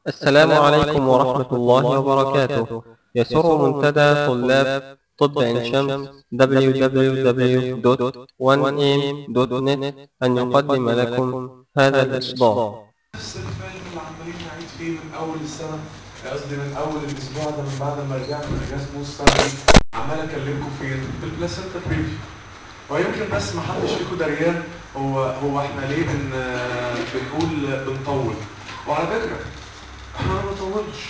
السلام عليكم ورحمة الله وبركاته يسر منتدى طلاب طب عين شمس www.1am.net أن يقدم لكم هذا الإصدار نفس الفيلم اللي عمالين نعيد فيه من اول السنه قصدي من اول الاسبوع ده من بعد ما رجعنا من اجازه نص سنه عمال اكلمكم فين؟ في البلاسنتا بريفيو ويمكن بس ما حدش فيكم دريان هو هو احنا ليه بن بنقول بنطول وعلى فكره احنا ما بنطولش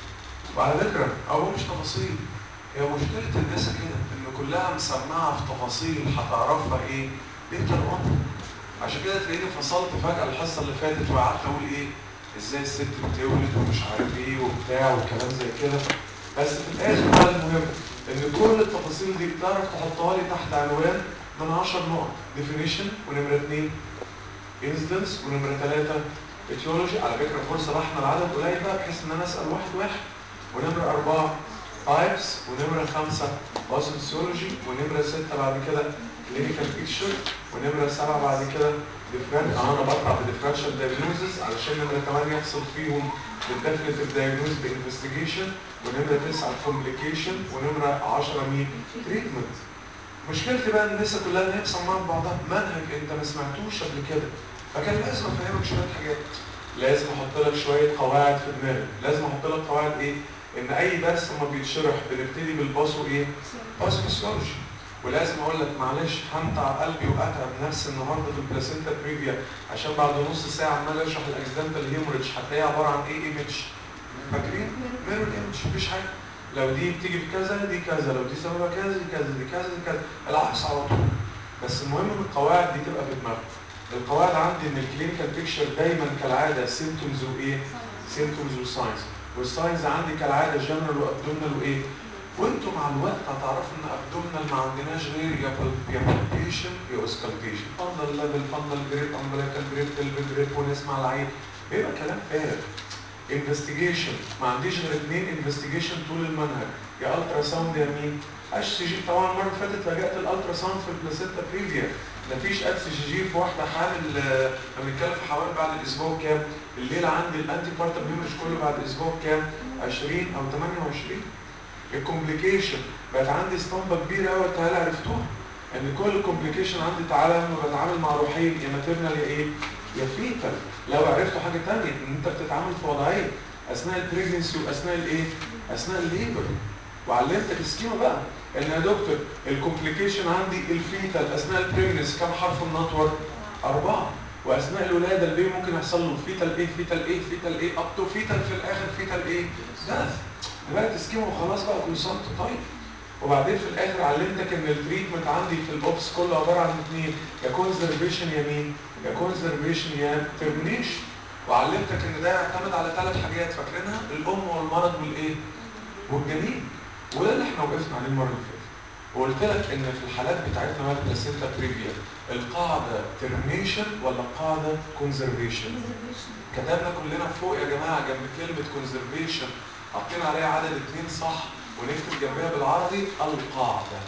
وعلى فكره هو مش تفاصيل هي مشكله الناس كده ان كلها مسمعه في تفاصيل هتعرفها ايه؟ انت الامر عشان كده تلاقيني فصلت فجأة الحصة اللي فاتت وقعدت أقول إيه إزاي الست بتولد ومش عارف إيه وبتاع وكلام زي كده بس في الآخر بقى المهم إن كل التفاصيل دي بتعرف تحطها لي تحت عنوان من 10 نقط definition ونمرة 2 incidence ونمرة 3 etiology على فكرة فرصة بحنا العدد قليل بقى بحيث إن أنا أسأل واحد واحد ونمرة 4 types ونمرة 5 pathology ونمرة 6 بعد كده clinical picture ونمرة 7 بعد كده different انا بقطع بالديفرنشال diagnosis علشان نمرة 8 يحصل فيهم بالديفينيتيف diagnosis بانفستيجيشن ونمرة 9 complication ونمرة 10 مين treatment مشكلتي بقى ان لسه كلها ان هي مسمعه بعضها منهج انت ما سمعتوش قبل كده فكان لازم افهمك شويه حاجات لازم احط لك شويه قواعد في دماغك لازم احط لك قواعد ايه ان اي درس لما بيتشرح بنبتدي بالباسو ايه باسو فيسيولوجي ولازم اقول لك معلش همتع قلبي واتعب نفسي النهارده في البلاسينتا بريفيا عشان بعد نص ساعه عمال اشرح الاكسدنتال هيموريدج هتلاقيها عباره عن ايه ايمج فاكرين ميرور ايمج مفيش حاجه لو دي بتيجي في كذا دي كذا لو دي سببها كذا دي كذا دي كذا دي كذا العكس على طول بس المهم ان القواعد دي تبقى في دماغك القواعد عندي ان الكلينيكال بيكتشر دايما كالعاده سيمتومز وايه سيمتومز وساينز والساينز عندي كالعاده جنرال وابدومينال وايه وانتم مع الوقت هتعرفوا ان ابدومينال ما عندناش غير يا يا بالبيشن يا اوسكالبيشن فندل ليفل فندل جريب امبليكال جريب تلب جريب ونسمع العين بيبقى كلام فارغ انفستيجيشن ما عنديش غير اثنين انفستيجيشن طول المنهج يا الترا ساوند يا مين اتش سي جي طبعا المره اللي فاتت لجأت الالترا ساوند في البلاسيتا بريفيا مفيش اتش سي جي في واحده حامل لما بنتكلم في حوالي بعد الاسبوع كام الليله عندي الانتي بارتم هيمرج كله بعد اسبوع كام 20 او 28 الكومبليكيشن بقت عندي اسطمبه كبيره قوي تعالى عرفتوها ان كل الكومبليكيشن عندي تعالى لما بتعامل مع روحين يا ماتيرنال يا ايه يا فيتال لو عرفتوا حاجه ثانيه ان انت بتتعامل في وضعين اثناء البريجنسي واثناء الايه اثناء الليبر وعلمتك السكيما بقى ان يا دكتور الكومبليكيشن عندي الفيتال اثناء البريجنسي كم حرف النطور اربعه واثناء الولاده البيبي ممكن يحصل له فيتال ايه فيتال ايه فيتال ايه اب تو فيتال في الاخر فيتال ايه دث بقت سكيما وخلاص بقى كل سنه طيب وبعدين في الاخر علمتك ان التريتمنت عندي في الاوبس كله عباره عن اثنين يا كونزرفيشن يا مين يا كونزرفيشن يا ترمينيشن وعلمتك ان ده يعتمد على ثلاث حاجات فاكرينها الام والمرض والايه والجنين وده اللي احنا وقفنا عليه المره اللي فاتت وقلت لك ان في الحالات بتاعتنا بقى بلاسينتا بريفيا القاعده ترمينيشن ولا القاعده كونزرفيشن كتبنا كلنا فوق يا جماعه جنب كلمه كونزرفيشن حاطين عليها عدد اتنين صح ونكتب جنبها بالعربي القاعده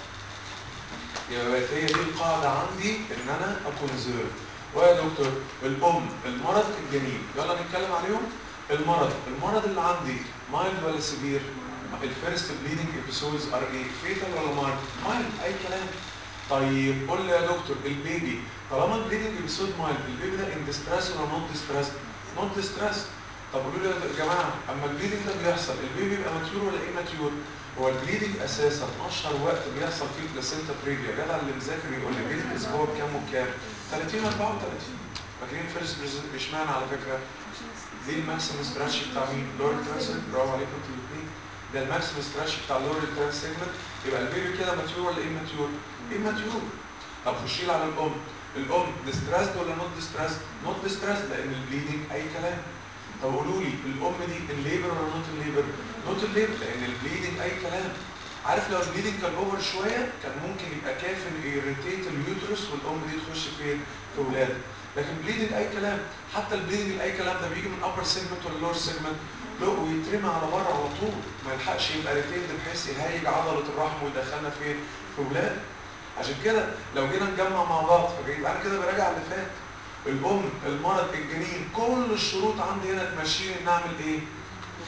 يبقى هي دي القاعده عندي ان انا اكونزيرف ويا دكتور الام المرض الجنين يلا نتكلم عليهم المرض المرض اللي عندي مايلد ولا سيفير الفيرست بليدنج ابيسودز ار ايه فيتال ولا مايلد مايلد اي كلام طيب قول لي يا دكتور البيبي طالما البليدنج ابيسود مايلد البيبي ده ان ديستريس ولا نوت ديستريس نوت ديستريس طب قولوا لي يا جماعه اما البليدنج ده بيحصل البيبي بيبقى ماتيور ولا ايه ماتيور هو البليدنج اساسا اشهر وقت بيحصل فيه بلاسينتا بريفيا جدع اللي مذاكر يقول لي بليدنج اسبوع بكام وبكام 30 34 فاكرين فيرست اشمعنى على فكره دي الماكسيمم ستراتش بتاع مين لور ترانسيت برافو عليكم انتوا الاثنين ده الماكسيمم ستراتش بتاع لور ترانس سيجمنت يبقى البيبي كده ماتيور ولا ايه ماتيور ايه ماتيور طب خشي لي على الام الام ديستريسد ولا نوت ديستريسد نوت ديستريسد لان البليدنج اي كلام طب قولوا لي الام دي الليبر ولا نوت الليبر؟ نوت الليبر لان البليدنج اي كلام عارف لو البليدنج كان اوفر شويه كان ممكن يبقى كافي ايريتيت اليوترس والام دي تخش فين؟ في ولاده لكن بليدنج اي كلام حتى البليدنج اي كلام ده بيجي من ابر سيجمنت ولا لور سيجمنت لا ويترمي على بره على طول ما يلحقش يبقى ريتيند بحيث يهيج عضله الرحم ويدخلنا فين؟ في ولاده عشان كده لو جينا نجمع مع بعض فيبقى انا كده براجع اللي فات الام المرض الجنين كل الشروط عندي هنا تمشيني ان اعمل ايه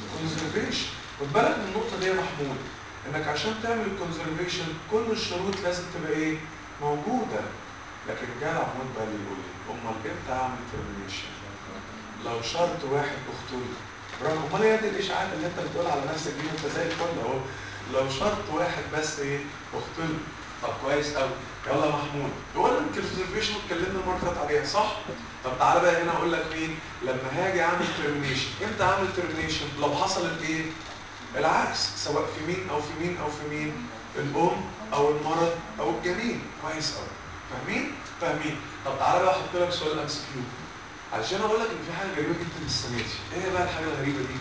كونزرفيشن خد بالك من النقطه دي يا محمود انك عشان تعمل الكونزرفيشن كل الشروط لازم تبقى ايه موجوده لكن جاء محمود بقى اللي يقول لي امال امتى اعمل ترمينيشن لو شرط واحد اختل برغم امال ايه دي الاشاعات اللي انت بتقول على نفسك دي انت زي الفل اهو لو شرط واحد بس ايه اختل طب كويس قوي يلا محمود هو انا الكونزرفيشن اتكلمنا المره اللي فاتت عليها صح طب تعالى بقى هنا اقول لك مين لما هاجي اعمل ترمينيشن امتى اعمل ترمينيشن لو حصلت ايه العكس سواء في مين او في مين او في مين الام او المرض او الجنين كويس قوي فاهمين فاهمين طب تعالى بقى احط لك سؤال ام سي كيو علشان اقول لك ان في حاجه غريبه جدا السنه دي ايه بقى الحاجه الغريبه دي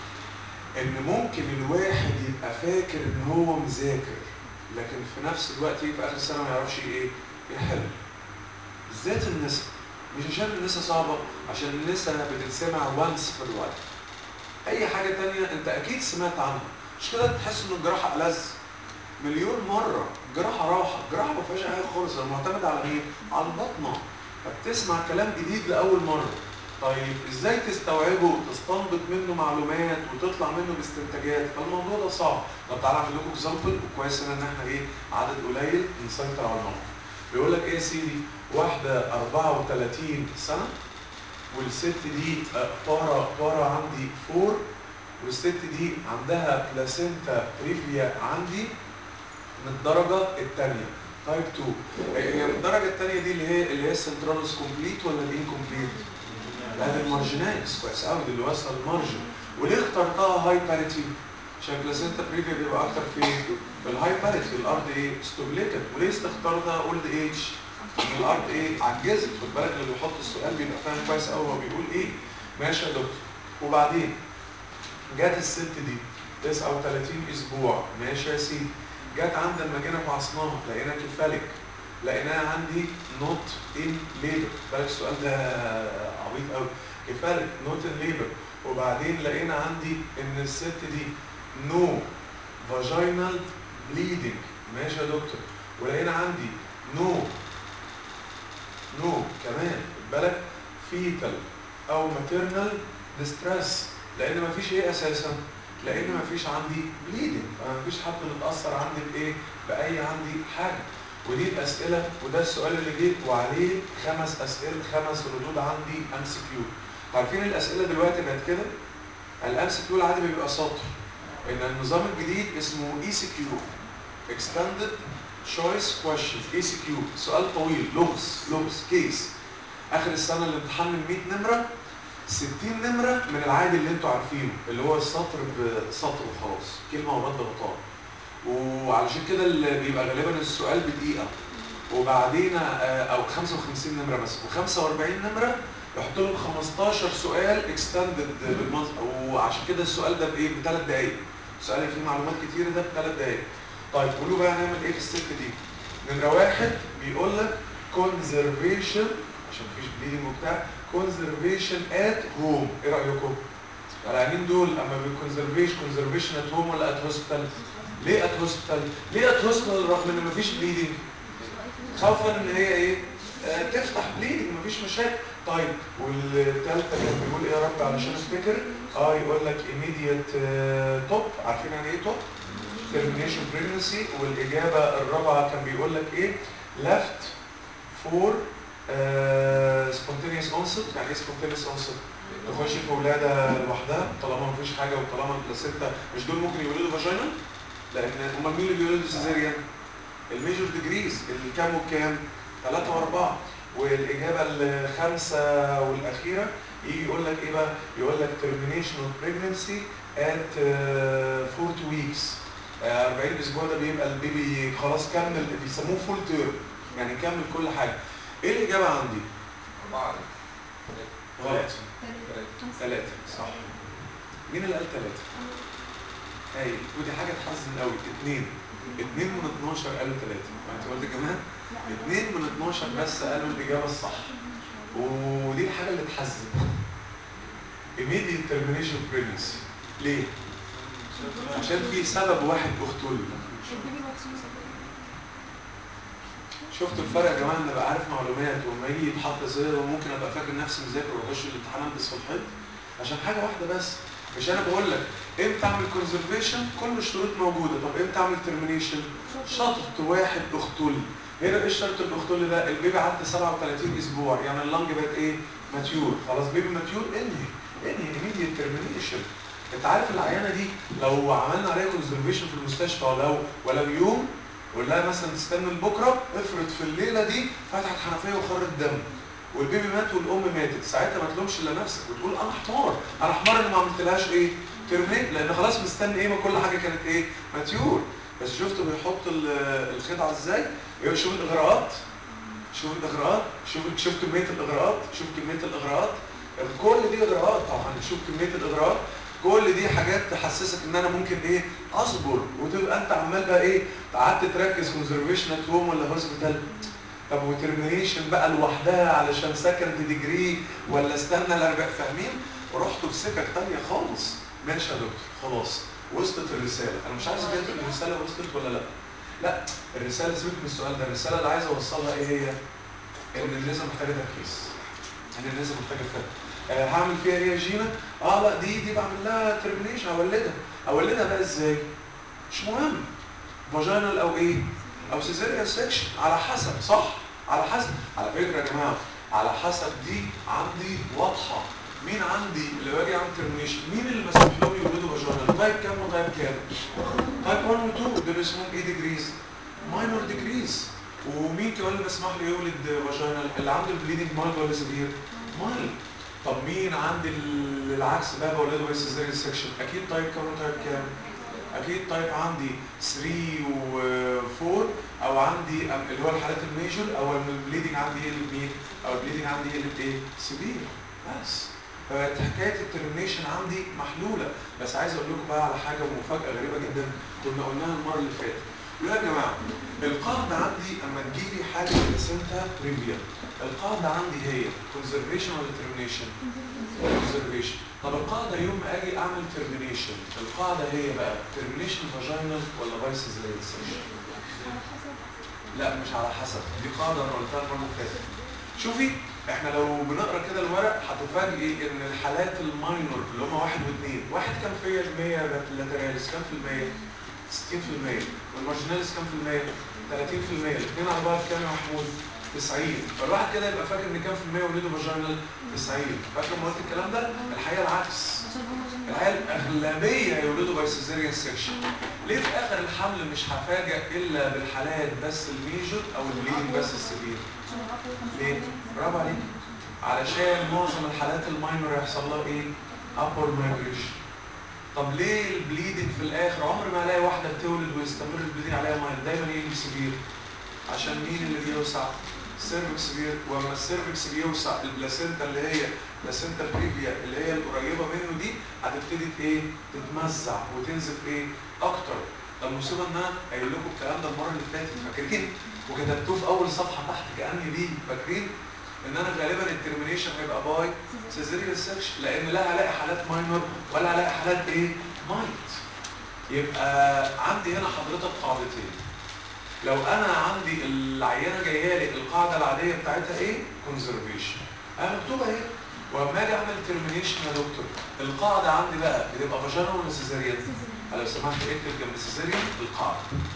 ان ممكن الواحد يبقى فاكر ان هو مذاكر لكن في نفس الوقت يجي في اخر السنه ما يعرفش ايه يحل بالذات النساء مش عشان النساء صعبه عشان النساء بتتسمع وانس في اللايف اي حاجه تانية انت اكيد سمعت عنها مش كده تحس ان الجراحه ألذ مليون مره الجراحه راحه الجراحه ما فيهاش حاجه خالص انا معتمد على مين على البطنه فبتسمع كلام جديد لاول مره طيب ازاي تستوعبه تستنبط منه معلومات وتطلع منه باستنتاجات فالموضوع ده صعب طب تعالى اعمل لكم اكزامبل وكويس ان احنا ايه عدد قليل نسيطر على الموقف بيقول لك ايه يا سيدي واحده 34 سنه والست دي بارا بارا عندي فور والست دي عندها بلاسينتا بريفيا عندي من الدرجه الثانيه تايب 2 هي من الدرجه الثانيه دي اللي هي اللي هي السنترالس كومبليت ولا الانكومبليت؟ لا دي المارجينالز كويس قوي دي اللي واصله المارجن وليه اخترتها هاي باريتي؟ عشان البلاسينتا بريفيا بيبقى اكتر في في الهاي باريتي الارض ايه؟ ستوبليتد وليه اخترتها اولد ايج؟ الارض ايه؟ عجزت خد بالك اللي بيحط السؤال بيبقى فاهم كويس قوي هو بيقول ايه؟ ماشي يا دكتور وبعدين جت الست دي 39 اسبوع ماشي يا سيدي جت عند لما جينا فحصناها لقينا كفالك لقيناها عندي نوت ان ليبر بالك السؤال ده عبيط قوي كفالك نوت ان ليبر وبعدين لقينا عندي ان الست دي نو فاجينال بليدنج ماشي يا دكتور ولقينا عندي نو نو كمان بالك فيتال او ماتيرنال ديستريس لان مفيش ايه اساسا لان مفيش عندي بليدنج فمفيش حد متاثر عندي بايه باي عندي حاجه ودي الاسئله وده السؤال اللي جه وعليه خمس اسئله خمس ردود عندي ام سي كيو عارفين الاسئله دلوقتي بقت كده الام سي كيو العادي بيبقى سطر ان النظام الجديد اسمه اي سي كيو اكستندد تشويس كويشنز اي سي كيو سؤال طويل لغز لغز كيس اخر السنه الامتحان من 100 نمره 60 نمره من العادي اللي انتوا عارفينه اللي هو السطر بسطر وخلاص كلمه ورد غطاء وعلشان كده اللي بيبقى غالبا السؤال بدقيقه وبعدين او 55 نمره مثلا و45 نمره يحط لهم 15 سؤال اكستندد بالمنظر وعشان كده السؤال ده بايه؟ بثلاث دقائق السؤال اللي فيه معلومات كتيره ده بثلاث دقائق طيب قولوا بقى نعمل ايه في الست دي؟ نمره واحد بيقول لك كونزرفيشن عشان مفيش بليدنج وبتاع كونزرفيشن ات هوم ايه رايكم؟ العيانين دول اما بالكونزرفيشن كونزرفيشن ات هوم ولا ات هوسبيتال؟ ليه ات هوسبيتال؟ ليه ات هوسبيتال رغم ان مفيش بليدنج؟ خوفا ان هي ايه؟ آه تفتح بليدنج مفيش مشاكل طيب والثالثه كان بيقول ايه يا رب علشان افتكر اه يقول لك immediate توب عارفين يعني ايه توب؟ termination pregnancy والاجابه الرابعه كان بيقول لك ايه؟ left for uh, spontaneous onset يعني ايه spontaneous onset؟ تخش في ولاده لوحدها طالما مفيش حاجه وطالما البلاسينتا مش دول ممكن يولدوا فاجينا؟ لان امال مين اللي بيولدوا سيزيريان؟ الميجور ديجريز الكام وكام؟ ثلاثة وأربعة والإجابة الخامسة والأخيرة يجي يقول لك إيه بقى؟ يقول لك termination of pregnancy at uh, 40 weeks uh, 40 أسبوع ده بيبقى البيبي خلاص كمل بيسموه فول تيرم يعني كمل كل حاجة إيه الإجابة عندي؟ أربعة غلط ثلاثة صح مين اللي قال ثلاثة؟ هاي ودي حاجة تحزن قوي اثنين اثنين من 12 قالوا ثلاثة انت قلت كمان؟ اثنين من 12 بس قالوا الإجابة الصح ودي الحاجة اللي تحزن immediate termination of pregnancy ليه؟ عشان في سبب واحد اختل شفتوا الفرق يا جماعه ان ابقى عارف معلومات وما يجي يتحط زي وممكن ابقى فاكر نفسي مذاكر واخش الامتحان البس في الحيط عشان حاجه واحده بس مش انا بقول لك امتى اعمل كونزرفيشن كل الشروط موجوده طب امتى اعمل ترمينيشن شرط واحد اختل هنا ايه شرط الاختل ده البيبي عدى 37 اسبوع يعني اللنج بقت ايه ماتيور خلاص بيبي ماتيور انهي انهي immediate termination انت عارف العيانه دي لو عملنا عليها كونزرفيشن في المستشفى ولو ولو يوم ولا لها مثلا تستنى لبكره افرض في الليله دي فتحت حنفيه وخرت دم والبيبي مات والام ماتت ساعتها ما تلومش الا نفسك وتقول انا حمار انا حمار ان ما عملتلهاش ايه ترميت لان خلاص مستني ايه ما كل حاجه كانت ايه ماتيور بس شفتوا بيحط ال- الخدعه ازاي شوف الاغراءات شوف الاغراءات شوف شوف كميه الاغراءات شوف كميه الاغراءات كل دي اغراءات طبعا شوف كميه الاغراءات كل دي حاجات تحسسك ان انا ممكن ايه اصبر وتبقى انت عمال بقى ايه قعدت تركز كونزرفيشن ات هوم ولا هوسبيتال طب وترمينيشن بقى لوحدها علشان سكند ديجري ولا استنى الاربع فاهمين رحتوا في سكك تانية خالص ماشي يا دكتور خلاص وصلت الرساله انا مش عايز اجيب الرساله وصلت ولا لا لا الرساله سيبك من السؤال ده الرساله اللي عايز اوصلها ايه هي ان النساء محتاجه تركيز ان النساء محتاجه تركيز آه هعمل فيها ايه يا جينا اه لا دي دي بعمل لها ترمينيشن اولدها اولدها بقى ازاي مش مهم فاجينال او ايه او سيزيريان سكشن على حسب صح على حسب على فكره يا جماعه على حسب دي عندي واضحه مين عندي اللي باجي اعمل ترمينيشن مين اللي مسموح لهم يولدوا فاجينال تايب كام وتايب كام تايب 1 و 2 دول اسمهم ايه ديجريز ماينور ديجريز ومين كمان اللي مسموح له يولد فاجينال اللي عنده البليدنج مايلد ولا سيفير مايلد طب مين عندي ال- العكس بقى بولده باي سيزيريان سكشن اكيد تايب كام وتايب كام اكيد تايب عندي 3 و4 او عندي أم- اللي هو الحالات الميجور او البليدنج عندي يقلب مين او البليدنج عندي يقلب ايه سيفير بس فبقت حكايه الترمينيشن عندي محلوله بس عايز اقول لكم بقى على حاجه ومفاجاه غريبه جدا كنا قلناها المره اللي فاتت يقول يا جماعه القاعده عندي اما تجيلي حاجه رسمتها ريفيا القاعده عندي هي كونزرفيشن ولا ترمينيشن كونزرفيشن طب القاعده يوم ما اجي اعمل ترمينيشن القاعده هي بقى ترمينيشن فاجينال ولا فايس سيزيريان لا مش على حسب دي قاعده انا قلتها المره اللي فاتت شوفي احنا لو بنقرا كده الورق هتفاجئي ان الحالات الماينور اللي هم واحد واثنين واحد كام في المية لاتراليس كام في المية 60% والمارجناليس كام في المية 30% الاثنين على بعض كام يا محمود 90 فالواحد كده يبقى فاكر ان كام في المية وليده فاجينال 90 فاكر لما قلت الكلام ده الحقيقه العكس الحقيقه الاغلبيه يولدوا باي سيزيريان سكشن ليه في اخر الحمل مش هفاجئ الا بالحالات بس الميجور او البليدنج بس السبير ليه؟ برافو عليك علشان معظم الحالات الماينور هيحصل لها ايه؟ upward migration طب ليه البليدنج في الاخر عمر ما الاقي واحده بتولد ويستمر البليدنج عليها مايل دايما يجي سبير عشان مين اللي بيوسع؟ السيرفكس بير واما السيرفكس بيوسع البلاسينتا اللي هي بلاسينتا بريفيا اللي هي القريبه منه دي هتبتدي ايه؟ تتمزع وتنزف ايه؟ اكتر ده المصيبه ان انا قايل لكم الكلام ده المره اللي فاتت فاكرين؟ وكتبتوه في اول صفحه تحت كاني دي فاكرين؟ ان انا غالبا الترمينيشن هيبقى باي سيزيريان سكشن لان لا هلاقي حالات ماينور ولا هلاقي حالات ايه؟ مايت يبقى عندي هنا حضرتك قاعدتين لو انا عندي العينه جايه لي القاعده العاديه بتاعتها ايه؟ كونزرفيشن انا مكتوبه اهي واما اجي اعمل ترمينيشن يا دكتور القاعده عندي بقى بتبقى فاجينا ولا سيزيريان؟ لو سمحت اكتب جنب سيزيريان القاعده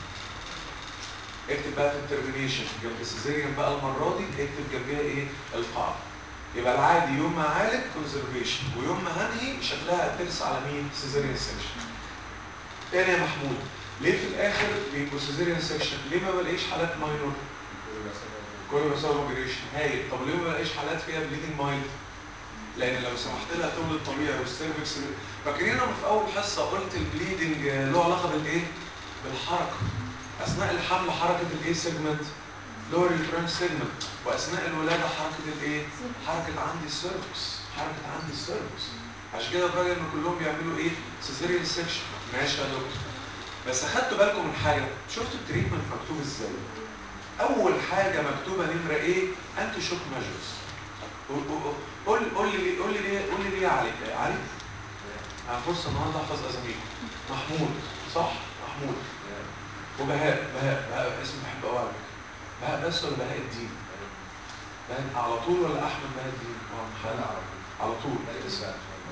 اكتب بقى في الترمينيشن جنب سيزيريان بقى المره دي اكتب جنبها ايه؟ القاعده يبقى العادي يوم ما اعالج كونزرفيشن ويوم ما هنهي شكلها ترس على مين؟ سيزيريان سكشن تاني يا محمود ليه في الاخر بيبقوا سيزيريان سكشن؟ ليه ما بلاقيش حالات ماينور؟ كل بسبب اوبريشن هايل طب ليه ما بلاقيش حالات فيها بليدنج مايلد؟ لان لو سمحت لها تولد طبيعي والسيرفكس فاكرين انا في اول حصه قلت البليدنج له علاقه بالايه؟ بالحركه اثناء الحمل حركه الايه سيجمنت لور الفرنش سيجمنت واثناء الولاده حركه الايه؟ حركه عندي السيرفكس حركه عندي السيرفكس عشان كده فاكر ان كلهم بيعملوا ايه؟ سيزيريان سكشن ماشي يا دكتور بس اخدتوا بالكم من حاجه شفتوا التريتمنت مكتوب ازاي؟ اول حاجه مكتوبه نمره ايه؟ انتي شوك ميجرز قول قول لي قول لي ليه قول لي ليه يا علي علي انا فرصه النهارده احفظ اساميكم محمود صح محمود وبهاء بهاء بهاء اسم بحب قوي على فكره بهاء بس ولا بهاء الدين؟ بهاء على طول ولا احمد بهاء الدين؟ اه محمد على طول على طول اسم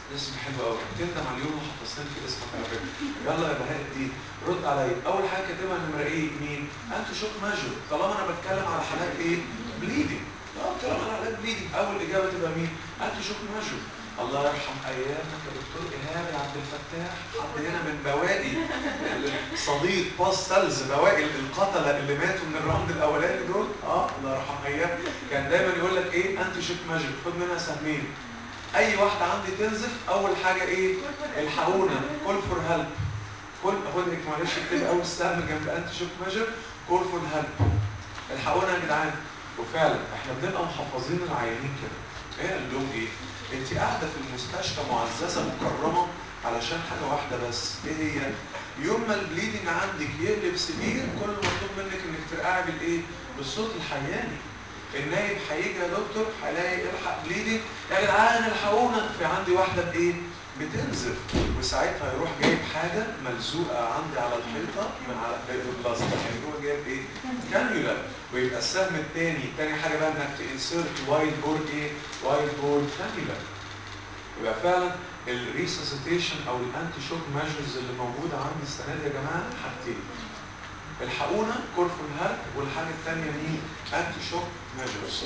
اسم حلو قوي تندم على اليوم اللي حفظتني في اسمك على فكره يلا يا بهاء الدين رد عليا اول حاجه كاتبها نمره ايه مين انت شوك ماجر طالما انا بتكلم على حالات ايه بليدنج اه بتكلم على حالات بليدنج اول اجابه تبقى مين انت شوك ماجر الله يرحم ايامك يا دكتور ايهاب يا عبد الفتاح حد هنا من بواقي صديق باستلز بواقي القتله اللي ماتوا من الراوند الاولاني دول اه الله يرحم ايام كان دايما يقول لك ايه انت شوك ماجر خد منها سهمين اي واحده عندي تنزف اول حاجه ايه الحقونا كول فور هيلب كل خد معلش اكتب اول سهم جنب انت شوك ماجر كول فور هيلب الحقونا يا جدعان وفعلا احنا بنبقى محفظين العيانين كده ايه قال لهم ايه انت قاعده في المستشفى معززه مكرمه علشان حاجه واحده بس ايه هي يوم ما البليدنج عندك يقلب سبير كل مطلوب منك انك ترقعي بالايه بالصوت الحياني النايب هيجي يا دكتور هيلاقي الحق بليدنج يا جدعان الحقونا في عندي واحده بايه بتنزف وساعتها يروح جايب حاجه ملزوقه عندي على الحيطه من على البلاستيك يعني هو جايب ايه كانيولا ويبقى السهم الثاني تاني حاجه بقى انك تنسرت وايت بورد ايه وايت بورد كانيولا يبقى فعلا الريسسيتيشن او الانتي شوك ميجرز اللي موجوده عندي السنه دي يا جماعه حاجتين الحقونا كورفون هارت والحاجه الثانيه مين انتي شوك ميجرز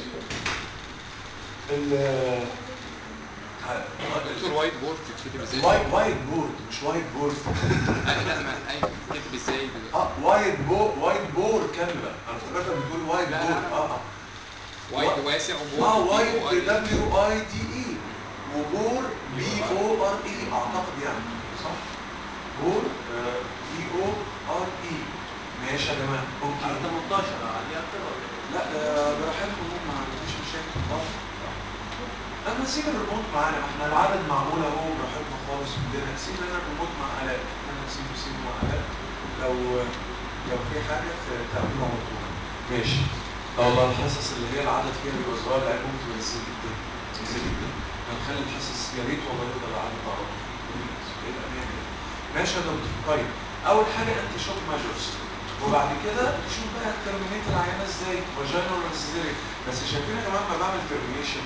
دكتور وايت بورد تكتب ازاي؟ وايت وايت بورد مش وايت بورد لا ما ايوه تكتب ازاي دلوقتي؟ اه وايت بو وايت بور كامله انا افتكرتك بتقول وايت لا، لا، بور لا. اه اه وايت واسع وبورد اه وفيه وايت وقال- دبليو اي دي اي وبور بي او ار اي اعتقد يعني صح بور بي او ار اي ماشي يا جماعه اوكي 18 عليه اكتر ولا ايه؟ لا ده براحتكم هم ما فيش مشاكل خالص انا نسيب الريموت معانا ما احنا العدد معمول اهو براحتنا خالص بدنا نسيب لنا الريموت مع الاء انا نسيب نسيب مع الاء لو لو في حاجه ت- تعملوا على طول ماشي اه والله الحصص اللي هي العدد فيها بيبقى صغير العيال ممكن تبقى كتير جدا كتير جدا هنخلي الحصص يا ريت والله يفضل العدد على طول يبقى مية مية. ماشي يا دكتور طيب اول حاجه انت شوك ماجرز وبعد كده تشوف بقى الترمينيت العينه ازاي فاجينال ولا سيزيريك بس شايفين يا جماعه لما بعمل ترمينيشن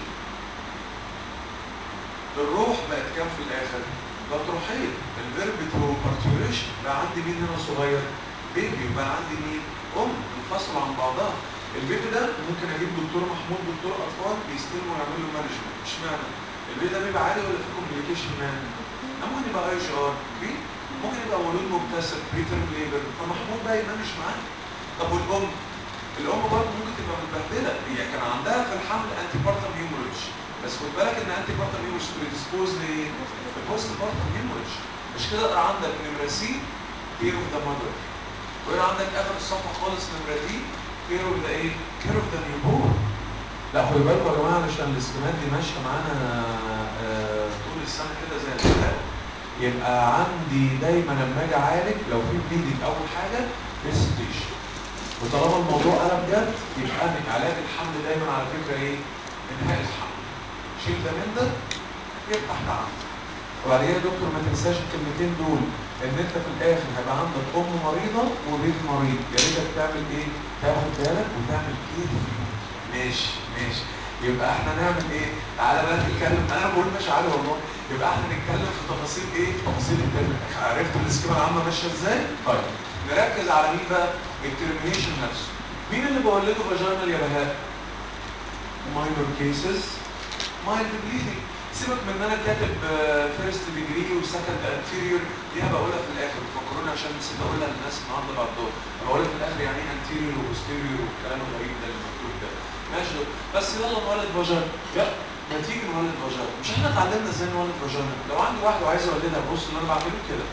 الروح بقت كام في الاخر؟ بقت روحيه الفيرب تو بارتيوريشن بقى عندي مين هنا صغير؟ بيبي وبقى عندي مين؟ ام انفصلوا عن بعضها البيبي ده ممكن اجيب دكتور محمود دكتور اطفال بيستلموا ويعملوا له مانجمنت اشمعنى؟ البيبي ده بيبقى عادي ولا في كومبليكيشن مان؟ ممكن يبقى اي جي ار في ممكن يبقى مولود مبتسم بريترم ليبر فمحمود بقى يمانج معاه طب والام؟ الام برضه ممكن تبقى متبهدله هي كان عندها في الحمل انتي بارتم هيموريدج بس خد بالك ان انتي بارتم هيموريدج بريديسبوز لبوست بارتم هيموريدج مش كده اقرا عندك نمره سي كير اوف ذا ماذر واقرا عندك اخر الصفحه خالص نمره دي كير اوف ذا ايه؟ كير اوف ذا نيو بورن لا خدوا بالكم يا جماعه علشان الاستمات دي ماشيه معانا آه، طول السنه كده زي الكتاب يبقى عندي دايما لما اجي اعالج لو في بليدنج اول حاجه ريسبتيشن وطالما الموضوع قلب جد يبقى من علاج الحمل دايما على فكره ايه؟ انهاء الحمل. شيل ده من ده يفتح ده عنده. وبعدين يا دكتور ما تنساش الكلمتين دول ان انت في الاخر هيبقى عندك ام مريضه وبيبي مريض، يا ريتك تعمل ايه؟ تاخد بالك وتعمل كيف. ماشي ماشي يبقى احنا نعمل ايه؟ تعالى بقى نتكلم انا بقول مش عارف والله يبقى احنا نتكلم في تفاصيل ايه؟ تفاصيل الترم عرفت السكيما العامه ماشيه ازاي؟ طيب نركز على مين بقى؟ الترمينيشن نفسه مين اللي بولده فاجينال يا بهاء؟ minor cases mild bleeding سيبك من ان انا كاتب فيرست ديجري وسكند انتيريور دي بقولها في الاخر فكروني عشان نسيت اقولها للناس النهارده بعد الظهر بقولها في الاخر يعني ايه انتيريور وبوستيريور والكلام الغريب ده اللي مكتوب ده ماشي دول. بس يلا نولد فاجينا يلا ما تيجي نولد فاجينا مش احنا اتعلمنا ازاي نولد فاجينا لو عندي واحد وعايز اولدها بص اللي انا بعمله كده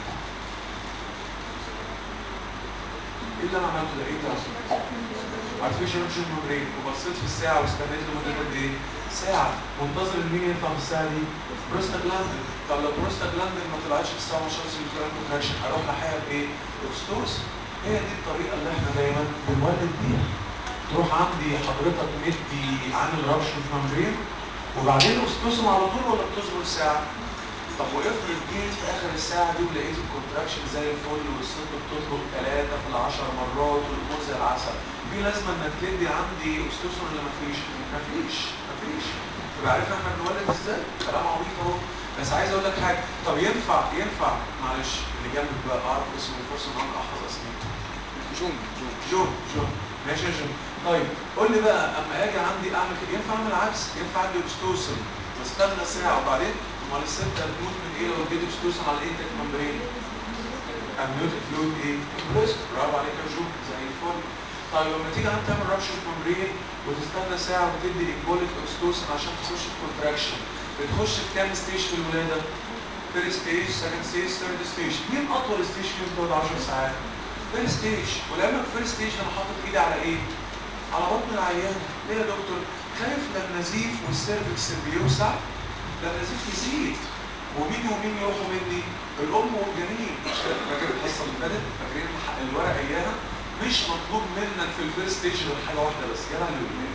ايه اللي انا عملته ده ايه ده artificial oxygen membrane وبصيت في الساعه واستنيت لمده قد ايه؟ ساعه منتظر ان مين يطلع في الساعه دي؟ بروستاجلاندين طب لو بروستاجلاندين ما طلعتش في الساعه 10 سيلفران كونتراكشن هروح ناحيه بايه؟ اكستوس هي دي الطريقه اللي احنا دايما بنولد بيها تروح عندي حضرتك مدي عامل رابشن ممبرين وبعدين اكستوسن على طول ولا بتصبر ساعه؟ طب وافرض جيت في اخر الساعه دي ولقيت الكونتراكشن زي الفل والست بتطلق ثلاثه في العشر مرات والامور زي العسل في لازمه انك تدي عندي اكستوسن ولا مفيش؟ مفيش مفيش يبقى عارف احنا بنولد ازاي؟ كلام عبيط اهو بس عايز اقول لك حاجه طب ينفع ينفع معلش اللي جنبك بقى اعرف اسمه فرصه معاك احفظ اسمه جون جون جون جون ماشي يا جون طيب قول لي بقى اما اجي عندي اعمل كده ينفع اعمل عكس ينفع ادي اوبستوسن واستنى ساعه وبعدين امال الست هتموت من ايه لو اديت اوبستوسن على الايه ممبرين امنيوتيك فلويد ايه؟ امبريسك برافو عليك يا جون زي الفل طيب لما تيجي عم تعمل رابشر ممبرين وتستنى ساعه وتدي امبوليك اوبستوسن عشان تخش في كونتراكشن بتخش في كام ستيج في الولاده؟ فيرست ستيج سكند ستيج ثيرد ستيج مين اطول ستيج فيهم بتقعد 10 ساعات؟ فيرست ستيج ولما فيرست ستيج انا حاطط ايدي على ايه؟ على بطن العيان ليه يا دكتور؟ خايف لا النزيف والسيرفكس بيوسع لا النزيف يزيد ومين ومين يروحوا مني؟ الام والجنين فاكر الحصه اللي فاتت؟ فاكرين الح- الورقه اياها؟ مش مطلوب منك في الفيرست ستيج غير حاجه واحده بس يا لهوي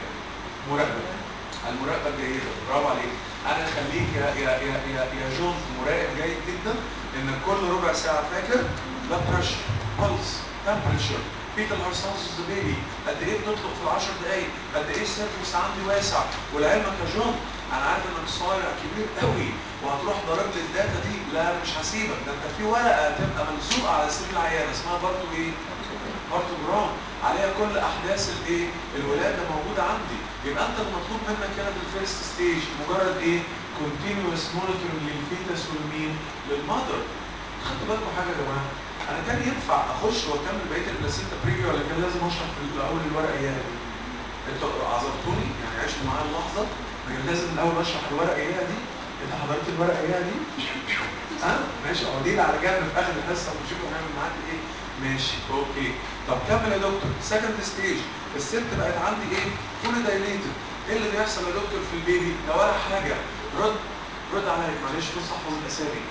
مراقبه المراقبه الجيده برافو عليك انا خليك يا يا يا يا, يا جون مراقب جيد جدا انك كل ربع ساعه فاكر لا بريشر بلس تمبريتشر فيتال هارسانس بيبي قد ايه بتطلق في العشر دقايق قد ايه السيرفكس عندي واسع ولعلمك يا جون انا عارف انك صايع كبير قوي وهتروح ضارب لي الداتا دي لا انا مش هسيبك ده انت في ورقه هتبقى ملزوقه على سرير العيان اسمها برضه ايه؟ برضه جرام عليها كل احداث الايه؟ الولاده موجوده عندي يبقى انت المطلوب منك هنا في الفيرست ستيج مجرد ايه؟ كونتينوس مونيتورنج للفيتس والمين؟ للمذر خدتوا بالكم حاجه يا جماعه؟ انا كان ينفع اخش واكمل بقيه البلاسينتا بريفيو ولا كان لازم اشرح في الاول الورقه اياها دي؟ انتوا عذرتوني يعني عشتوا معايا اللحظه كان لازم الاول اشرح الورقه اياها دي انت حضرت الورقه اياها دي؟ ها؟ ماشي اه دي على جنب في اخر الحصه ونشوف هنعمل معاك ايه؟ ماشي اوكي طب كمل يا دكتور سكند ستيج الست بقت عندي ايه؟ فول دايليتد ايه اللي بيحصل يا دكتور في البيبي؟ ده ولا حاجه رد رد عليا معلش بص احفظ الاسامي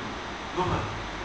نهى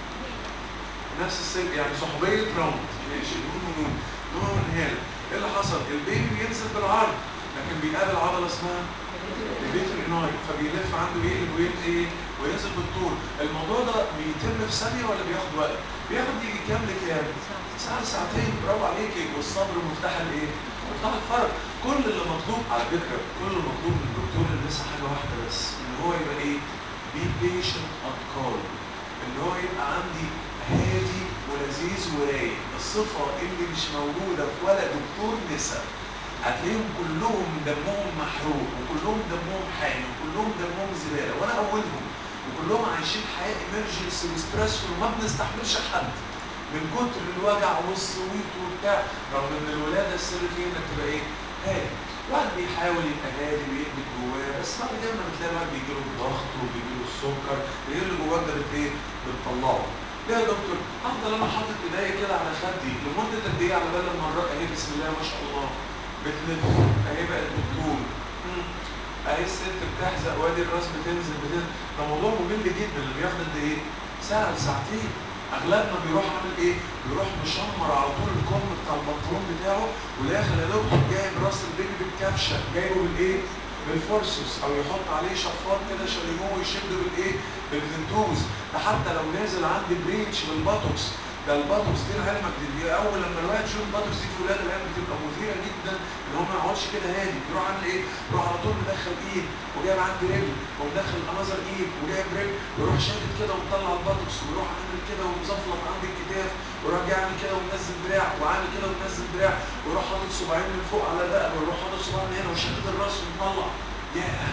نفس السن يعني صحوبيه راوند ماشي نون ونون نون ونهال ايه اللي حصل؟ البيبي بينزل بالعرض لكن بيقابل عضله اسمها الفيتريناي فبيلف عنده ايه الويت ايه وينزل بالطول الموضوع ده بيتم في ثانيه ولا بياخد وقت؟ بياخد يجي كام لكام؟ ساعه ساعتين برافو عليكي والصبر مفتاح الايه؟ مفتاح الفرج كل اللي مطلوب على فكره كل اللي مطلوب من الدكتور لسه حاجه واحده بس ان هو يبقى ايه؟ بي بيشنت اتقال ان هو يبقى عندي هادي ولذيذ ورايق الصفه اللي مش موجوده في ولا دكتور نساء هتلاقيهم كلهم دمهم محروق وكلهم دمهم حامي وكلهم دمهم زباله وانا اولهم وكلهم عايشين حياه ايمرجنسي وستريس وما بنستحملش حد من كتر الوجع والصويت وبتاع رغم ان الولاده السر فيه انك تبقى ايه؟ هادي الواحد بيحاول يبقى هادي ويكبت جواه بس بعد كده لما بتلاقي الواحد بيجي له الضغط وبيجي له السكر ايه اللي جواك ده بت ايه؟ بتطلعه ليه يا دكتور؟ افضل انا حاطط ايديا كده على خدي لمده قد ايه على بال ما الرق اهي بسم الله ما شاء الله بتلف اهي بقت بالطول مم. اهي الست بتحزق وادي الراس بتنزل بتنزل ده موضوع ممل جدا اللي بياخد قد ايه؟ ساعه لساعتين اغلبنا بيروح عامل ايه؟ بيروح مشمر على طول الكم بتاع البنطلون بتاعه وداخل يا دكتور جايب راس البيبي بالكبشه جايبه بالايه؟ بالفورسس او يحط عليه شفاط كده شاليمو ويشده بالايه؟ بالفنتوز ده حتى لو نازل عندي بريتش بالباتوكس ده الباتوكس دي لعلمك دي, دي اول لما الواحد يشوف الباتوكس دي في ولاد العيال بتبقى مثيره جدا ان هو ما يقعدش كده هادي يروح عامل ايه؟ يروح على طول مدخل ايد وجايب عندي رجل ومدخل انذر ايد وجايب رجل ويروح شادد كده ومطلع الباتوكس ويروح عامل كده ومزفلط عند الكتاف ويروح جاي عامل كده ومنزل دراع وعامل كده ومنزل دراع ويروح حاطط صباعين من فوق على الرقبه ويروح حاطط صباع من هنا وشادد الراس ومطلع ياه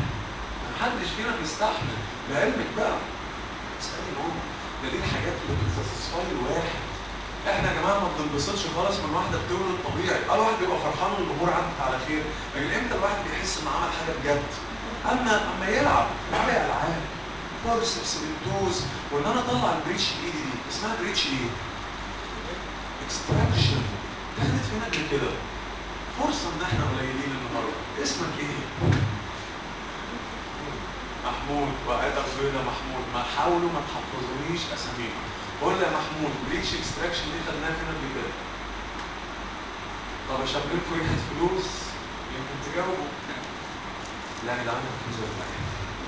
محدش فينا بيستحمل لعلمك بقى اسالي ماما ده دي الحاجات اللي بتستصفي الواحد احنا يا جماعه ما بننبسطش خالص من واحده بتولد طبيعي اه الواحد بيبقى فرحان والامور عدت على خير لكن امتى الواحد بيحس انه عمل حاجه بجد اما اما يلعب يلعب العاب فورسبس بالدوز وان انا اطلع البريتش بايدي دي اسمها بريتش ايه؟ اكستراكشن كانت فين قبل كده فرصه ان احنا قليلين النهارده اسمك ايه؟ محمود وقعتك بيضة محمود ما حاولوا ما تحفظونيش اساميهم قول لي يا محمود بريتش اكستراكشن دي خدناها فين قبل كده طب اشرب لكم ريحه فلوس يمكن تجاوبوا لا يا جدعان فلوس ولا حاجه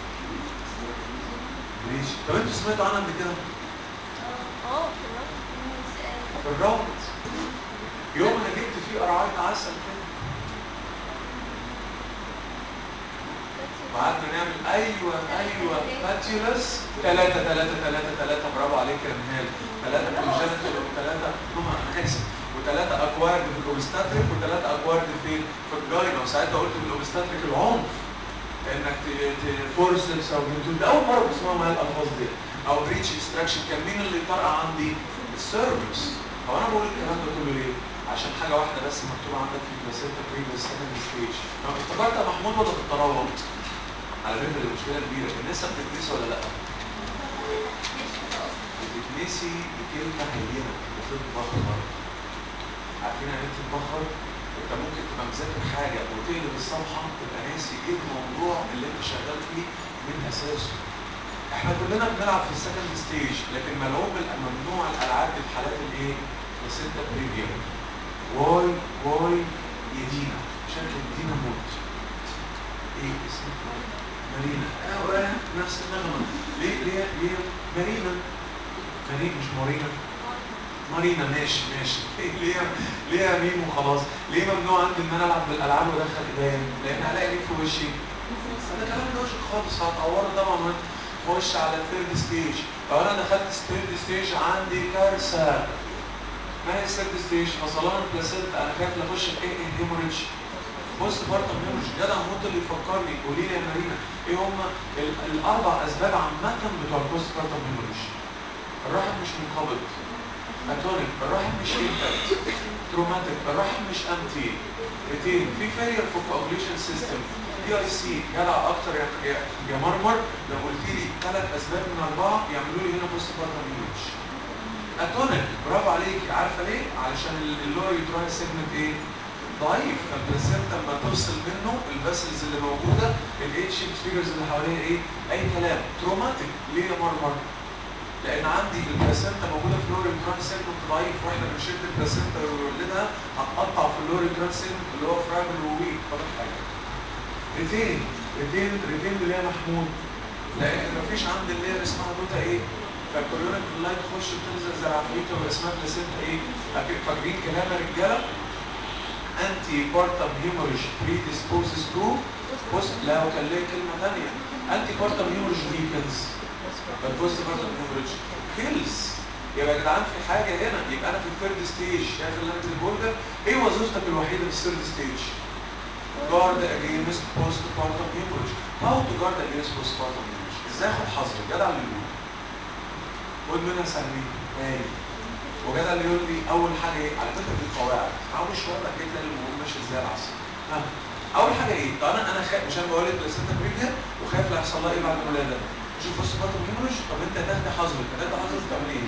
بريتش طب انتوا سمعتوا عنها قبل كده اه في الرابط في الراوند يوم انا جبت فيه قرعات عسل كده بس وقعدنا نعمل ايوه ايوه باتيولس ثلاثة ثلاثة ثلاثة ثلاثة برافو عليك يا نهال ثلاثة كونجنتال وثلاثة ماما انا اسف وثلاثة اكوارد في الاوبستاتريك وثلاثة اكوارد فين؟ في الجاينا وساعتها قلت في الاوبستاتريك العنف انك تفورسبس او بنتود اول مره بسمعها مع الالفاظ دي او بريتش اكستراكشن كان مين اللي طرق عندي؟ السيرفكس هو انا بقول الكلام ده كله ليه؟ عشان حاجه واحده بس مكتوبه عندك في البلاسينتا بريفيس سكند ستيج لو افتكرت يا محمود ولا في التروض على فكره دي مشكله كبيره الناس بتتنسي ولا لا؟ بتتنسي بكلمه هينه بتتبخر عارفين يعني ايه بتتبخر؟ انت ممكن تبقى مذاكر حاجه وتقلب الصفحه تبقى ناسي ايه الموضوع اللي انت شغال فيه من اساسه احنا كلنا بنلعب في السكند ستيج لكن ملعوب ممنوع الالعاب في الحالات الايه؟ بلاسينتا بريفيا واي واي يدينا شكل يدينا موت ايه اسمها مارينا اه نفس النغمه ليه ليه ليه مارينا مارينا مش مارينا مارينا ماشي ماشي ليه ليه يا مين وخلاص ليه ممنوع عندي ان انا العب بالالعاب وادخل ايديا لان هلاقي مين في وشي ده كلام لوجيك خالص هتعوره طبعا وانت خش على الثيرد ستيج لو انا دخلت الثيرد ستيج عندي كارثه ما هي الثيرد ستيج فصلان البلاسينتا انا خايف لا اخش في ايه ايه هيموريدج بص بارتم هيموريدج جدع موت اللي يفكرني قولي لي يا مارينا ايه هم الاربع اسباب عامه بتوع البوست بارتم هيموريدج الرحم مش منقبض اتونيك الرحم مش انتكت تروماتيك الرحم مش امتي ريتين في فيلير في الكوagulation سيستم دي اي سي جدع اكتر يا يا- يا مرمر لو قلت لي ثلاث اسباب من اربعه يعملوا لي هنا بوست بارتم هيموريدج اتونيك برافو عليك عارفه ليه؟ علشان اللور يوتراين سيجمنت ايه؟ ضعيف فالبلاسينتا لما توصل منه الفاسلز اللي موجوده الاتش فيجرز اللي حواليها ايه؟ اي كلام تروماتيك ليه يا مرمر؟ لان عندي البلاسينتا موجوده في اللور يوتراين سيجمنت ضعيف واحنا بنشد البلاسينتا ونولدها هتقطع في اللور يوتراين سيجمنت اللي هو فراجل وويك فده حاجه ريتين ريتين ريتين اللي هي محمود لان مفيش عندي اللي هي اسمها دوتا ايه فالكوريونيك اللايت تخش بتلزق زي العفريته واسمها بلاسينتا ايه أكيد فاكرين كلام يا رجاله انتي بارتم هيموريج بريديسبوزز تو بص لا وكان ليه كلمه ثانيه انتي بارتم هيموريج ويكنز بتبص بارتم هيموريج كيلز يبقى يا جدعان في حاجه هنا يبقى انا في الثيرد ستيج شايف اللي انا بقول ده ايه وظيفتك الوحيده في الثيرد ستيج؟ guard against postpartum hemorrhage how to guard against postpartum hemorrhage ازاي اخد حظي جدع اللي يقول خد منها سهلين تاني وجدع اللي يقول لي اول حاجه ايه على فكره دي قواعد تعالوا شويه بقى كده الامور ماشيه ازاي العصر ها اول حاجه ايه طب انا انا خايف مش انا بقول لك بلاسينتا بريفيا وخايف لا يحصل لها ايه بعد الولاده شوف بص برضه هيموريج طب انت تاخد حظك هتاخد حظك تعمل ايه؟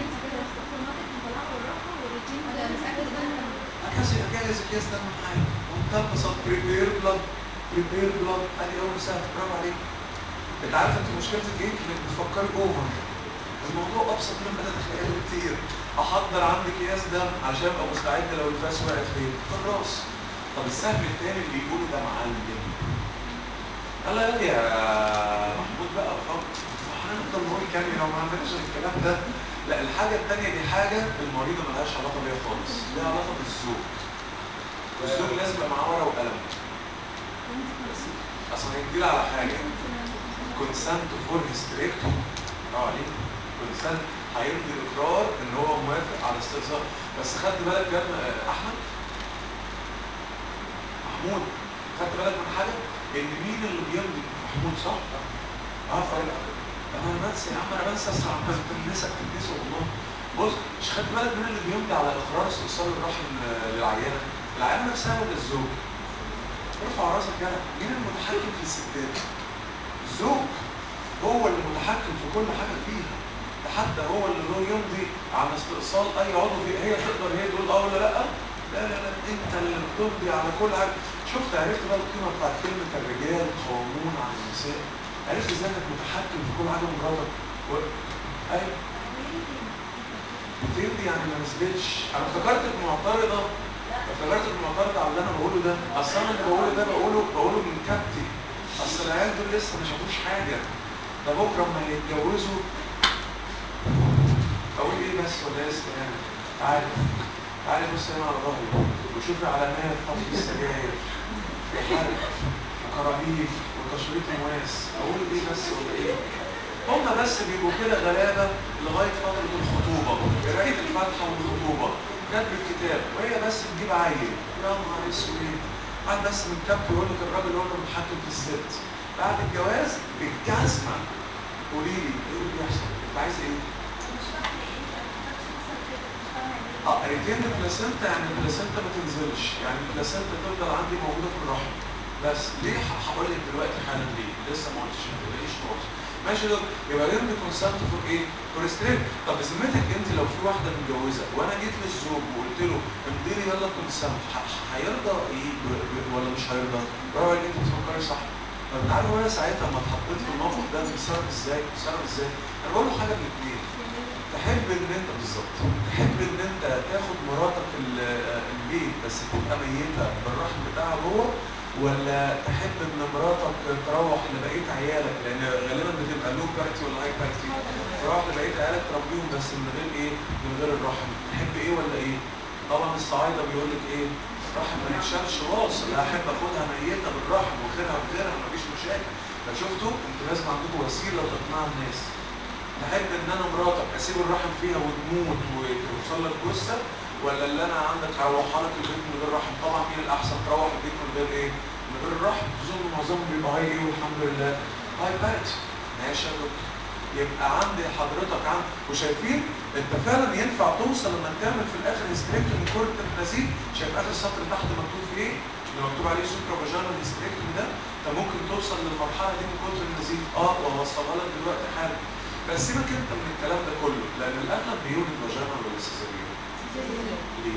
اجهز اجهز اكياس دم معايا وانت ببساطه بريبير بلاد بريبير بلاد ادي اول سهل برافو عليك انت عارف انت مشكلتك ايه؟ انك بتفكري اوفر الموضوع ابسط مما تتخيله كتير احضر عندي اكياس دم عشان ابقى مستعد لو الفاس وقعت فين خلاص طب السهم التاني اللي بيقوله ده معلم الله يا يا محمود بقى وخلاص هنفضل نقول كام لو ما عندناش الكلام ده لا الحاجه الثانيه دي حاجه المريضه ملهاش علاقه بيها خالص ليها علاقه بالزوج والزوج لازم يبقى معاه ورقه وقلم اصل هيديل على حاجه كونسنت فور هيستريكتوم اه عليك كونسنت هيمضي اقرار ان هو موافق على استئصال بس خدت بالك يا ابن- احمد محمود خدت بالك من حاجه ان مين اللي بيمضي محمود صح اه فرق انا بنسى يا عم انا بنسى اسرع بس بنسى بتنسى والله بص مش خدت بالك مين اللي بيمضي على اقرار استئصال الرحم آه، للعيانه العيانه نفسها ولا الزوج ارفع راسك كده مين المتحكم في الستات الزوج هو اللي متحكم في كل حاجه فيها ده حتى هو اللي له يمضي على استئصال اي عضو فيه هي تقدر هي تقول اه ولا لا لا لا لا انت اللي بتمضي على كل حاجه شفت عرفت بقى القيمه بتاعت كلمه الرجال قوامون على النساء عرفت ازاي انك متحكم في كل حاجه من مراتك و... ايوه بتمضي يعني ما نزلتش انا افتكرتك معترضه افتكرتك معترضه على اللي انا بقوله ده اصل انا اللي بقوله ده بقوله بقوله من كبتي اصل العيال دول لسه ما شافوش حاجه ده بكره اما يتجوزوا اقول ايه بس ولا لسه يعني تعالي تعالي بص هنا على ظهري وشوفي علامات طفل السجاير وحرق وكرابيف قشرتي مواس اقول ايه بس ولا ايه هم بس بيبقوا كده غلابه لغايه فتره الخطوبه قرايه الفاتحه والخطوبه كاتب الكتاب وهي بس تجيب عيل يا نهار اسود قاعد بس من كابت يقول لك الراجل هو اللي متحكم في الست بعد الجواز بالجزمه قولي لي ايه اللي بيحصل؟ انت عايز ايه؟ مش فاهمة ايه مثلا كده مش فاهمة ايه اه ريتين البلاسنتا يعني البلاسنتا ما تنزلش يعني البلاسنتا تفضل عندي موجوده في الرحم بس ليه ه- هقول لك دلوقتي حالا ليه لسه ما قلتش ما تقوليش خالص ماشي دول يبقى يوم كونسنت فور ايه فور ستريت طب بذمتك انت لو في واحده متجوزه وانا جيت للزوج وقلت له امضي لي يلا كونسنت هيرضى ايه ب- ب- ولا مش هيرضى برافو عليك انت بتفكري صح طب انت عارف انا ساعتها لما اتحطيت في الموقف ده بتصرف ازاي بتصرف ازاي انا بقول له حاجه من الاثنين تحب ان انت بالظبط تحب ان انت تاخد مراتك ال- البيت بس تبقى ميته بالرحم بتاعها جوه ولا تحب ان مراتك تروح لبقيه عيالك لان غالبا بتبقى لو بارتي ولا هاي بارتي تروح لبقيه عيالك تربيهم بس من غير ايه؟ من غير الرحم تحب ايه ولا ايه؟ طبعا الصعايده بيقول لك ايه؟ الرحم ما يتشالش راس لا احب اخدها ميته بالرحم وغيرها بغيرها مفيش مشاكل فشفتوا انتوا لازم عندكم وسيله تقنع الناس تحب ان انا مراتك اسيب الرحم فيها وتموت وتوصل لك جثه ولا اللي انا عندك هروحها لك البيت من غير رحم طبعا مين الاحسن تروح البيت من غير ايه؟ من غير الرحم اظن معظمهم بيبقى هاي ايه والحمد لله هاي بارت ماشي يا دكتور يبقى عندي حضرتك عند وشايفين انت فعلا ينفع توصل لما تعمل في الاخر هيستريكتوم من كره النزيف شايف اخر سطر تحت مكتوب فيه ايه؟ اللي مكتوب عليه سوبرا فاجينال هيستريكتوم ده انت ممكن توصل للمرحله دي من كتر النزيف اه وهوصلها لك دلوقتي حالا بس سيبك انت من الكلام ده كله لان الاغلب بيولد فاجينال ولا سيزاريان ليه؟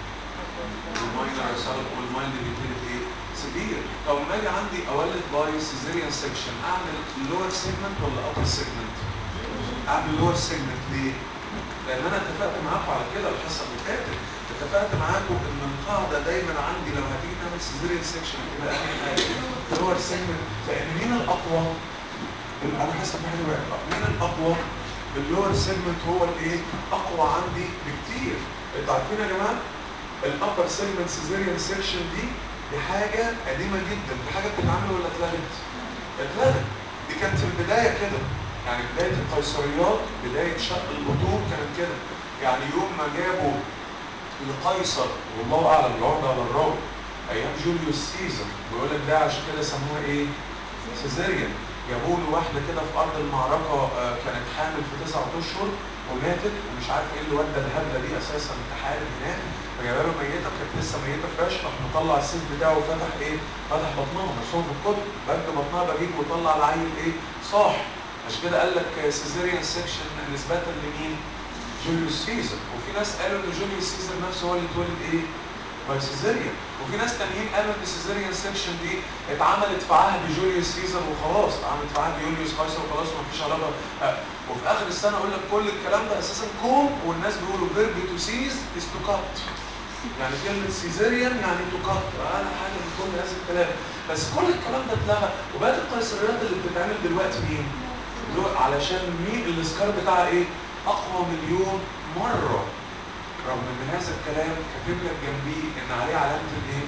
الماينر سبب والمايند بيتولد ايه؟ سيفير طب لما اجي عندي اولد باي سيزيريان سيكشن اعمل لور سيجمنت ولا ابر سيجمنت؟ اعمل لور سيجمنت ليه؟ لان انا اتفقت معاكم على كده الحصه اللي فاتت اتفقت معاكم ان القاعده دايما عندي لو هتيجي تعمل سيزيريان سيكشن هتبقى اهم حاجه لور سيجمنت لان مين الاقوى؟ انا حاسس ان احنا بقى مين الاقوى؟ اللور سيجمنت هو الايه؟ اقوى عندي بكتير انتوا عارفين يا جماعه؟ الابر سيجمنت سيزيريان سيكشن دي دي حاجه قديمه جدا دي حاجه بتتعمل ولا اتلغت؟ اتلغت دي كانت في البدايه كده يعني بدايه القيصريات بدايه شق البطون كانت كده يعني يوم ما جابوا لقيصر والله اعلم العقد على الراوي ايام جوليوس سيزر بيقول لك ده عشان كده سموها ايه؟ سيزيريان جابوا له واحده كده في ارض المعركه آه، كانت حامل في تسعة اشهر وماتت ومش عارف ايه اللي ودى الهبله دي اساسا تحارب هناك فجابها له ميته كانت لسه ميته فريش راح مطلع السيف بتاعه وفتح ايه؟ فتح بطنها مرسوم في الكتب بد بطنها بجيب وطلع العيل ايه؟ صاح عشان كده قال لك سيزيريان سيكشن نسبه لمين؟ جوليوس سيزر وفي ناس قالوا ان جوليوس سيزر نفسه هو اللي اتولد ايه؟ باي سيزيريان وفي ناس تانيين قالوا ان السيزيريان سيكشن دي اتعملت في عهد جوليوس سيزر وخلاص اتعملت في عهد يوليوس قيصر وخلاص ومفيش علاقه آه. وفي اخر السنه اقول لك كل الكلام ده اساسا كوم والناس بيقولوا فيرب تو سيز از تو كات يعني كلمه سيزيريان يعني تو كات انا حاجه من كل هذا الكلام بس كل الكلام ده اتلغى وبقت القيصريات اللي بتتعمل دلوقتي مين؟ اللي هو علشان مين السكار بتاعها ايه؟ اقوى مليون مره رغم ان هذا الكلام كاتب لك جنبيه ان عليه علامه الايه؟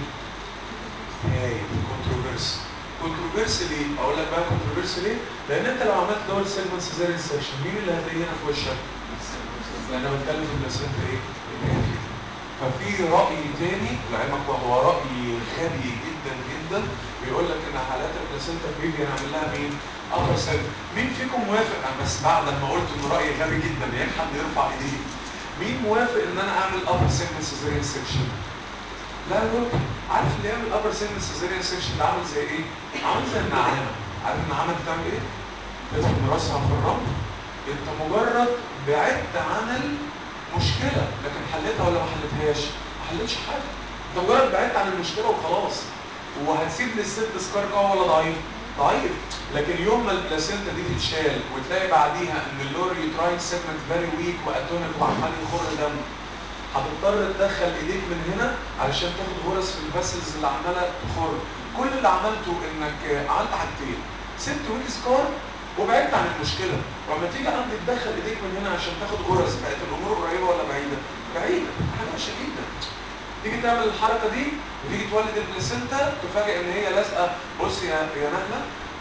هاي كونتروفيرسي كونتروفيرسي ليه؟ اقول لك بقى كونتروفيرسي ليه؟ لان انت لو عملت دول سيجمنت سيزاريان سيكشن مين اللي هتلاقيه هنا في وشك؟ انا بتكلم في البلاسنتا ايه؟ الهادي. ففي راي تاني لعلمك وهو راي غبي جدا جدا بيقول لك ان حالات البلاسنتا بيبي هنعمل لها مين؟ ابر سيجمنت مين فيكم موافق أنا بس بعد ما قلت ان رايي غبي جدا يا حد يرفع ايديه مين موافق ان انا اعمل ابر سيجمنت سيزاريان سيكشن؟ لا لا عارف اللي يعمل ابر سيجمنت سيزاريان سيكشن ده عامل زي ايه؟ عامل زي النعامه عارف النعامه بتعمل ايه؟ تدخل راسها في الرمل انت مجرد بعدت عن المشكله لكن حلتها ولا ما حلتهاش؟ ما حلتش حاجه انت مجرد بعدت عن المشكله وخلاص وهتسيب للست سكار قوي ولا ضعيف؟ ضعيف لكن يوم ما البلاسينتا دي تتشال وتلاقي بعديها ان اللور يوتراين سيجمنت فيري ويك واتونيك وعمال يخر دم هتضطر تدخل ايديك من هنا علشان تاخد غرز في الفاسلز اللي عماله تخر كل اللي عملته انك عملت حاجتين سبت ويك سكار وبعدت عن المشكله ولما تيجي عندي تدخل ايديك من هنا عشان تاخد غرز بقت الامور قريبه ولا بعيده؟ بعيده حاجه وحشه جدا تيجي تعمل الحركه دي وتيجي تولد البلاسينتا تفاجئ ان هي لازقه بص يا يا نهله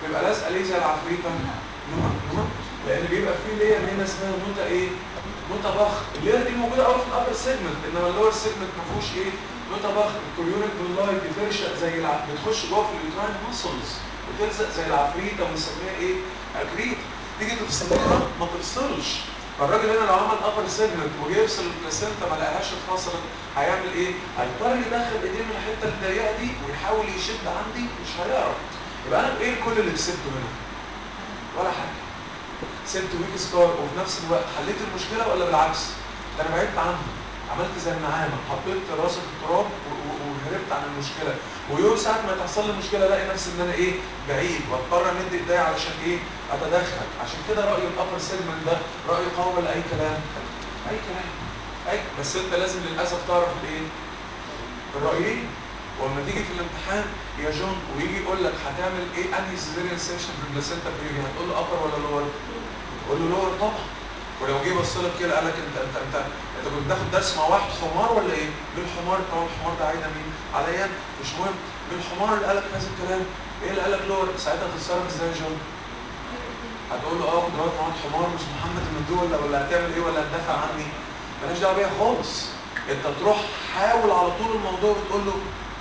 بيبقى لازقه ليه زي العفريته نوع نوع لان بيبقى فيه لير هنا اسمها نوتة ايه نوتة بخ اللير دي موجوده قوي في الابر سيجمنت انما اللور سيجمنت ما فيهوش ايه نوتة بخ الكوريونيك باللاي بترشق زي الع... بتخش جوه في اليوتراين ماسلز وتلزق زي العفريته ونسميها ايه اكريت تيجي تفصلها ما تفصلش فالراجل هنا لو عمل ابر سيجمنت وجه يفصل البلاسينتا ما لقاهاش اتفصلت هيعمل ايه؟ هيضطر يدخل ايديه من الحته الضيقه دي ويحاول يشد عندي مش هيعرف يبقى انا ايه كل اللي كسبته هنا؟ ولا حاجه سبت ويك ستار وفي نفس الوقت حليت المشكله ولا بالعكس؟ ده انا بعدت عنها عملت زي النعامه حطيت راسي في التراب و- و- وهربت عن المشكله ويوم ساعه ما تحصل لي مشكله الاقي نفسي ان انا ايه بعيد واضطر امد ايديا علشان ايه اتدخل عشان كده راي الابر سيجمنت ده راي قوي ولا اي كلام اي كلام اي بس انت لازم للاسف تعرف الايه الرايين ولما تيجي في الامتحان يا جون ويجي يقول لك هتعمل ايه انهي سيزيريان سيكشن في البلاسينتا بريفي هتقول له ابر ولا لور قول له لور طبعا ولو جه بص لك كده قال لك انت انت انت انت كنت بتاخد درس مع واحد حمار ولا ايه؟ مين الحمار؟ طبعا الحمار ده عايده مين؟ عليا مش مهم مين الحمار اللي قال لك هذا الكلام؟ ايه اللي قال لك لور؟ ساعتها تتصرف ازاي يا جون؟ هتقول له اه كنت واقف معاك حمار مش محمد المندوب ولا ولا هتعمل ايه ولا هتدافع عني؟ مالهاش دعوه بيها خالص انت تروح حاول على طول الموضوع بتقول له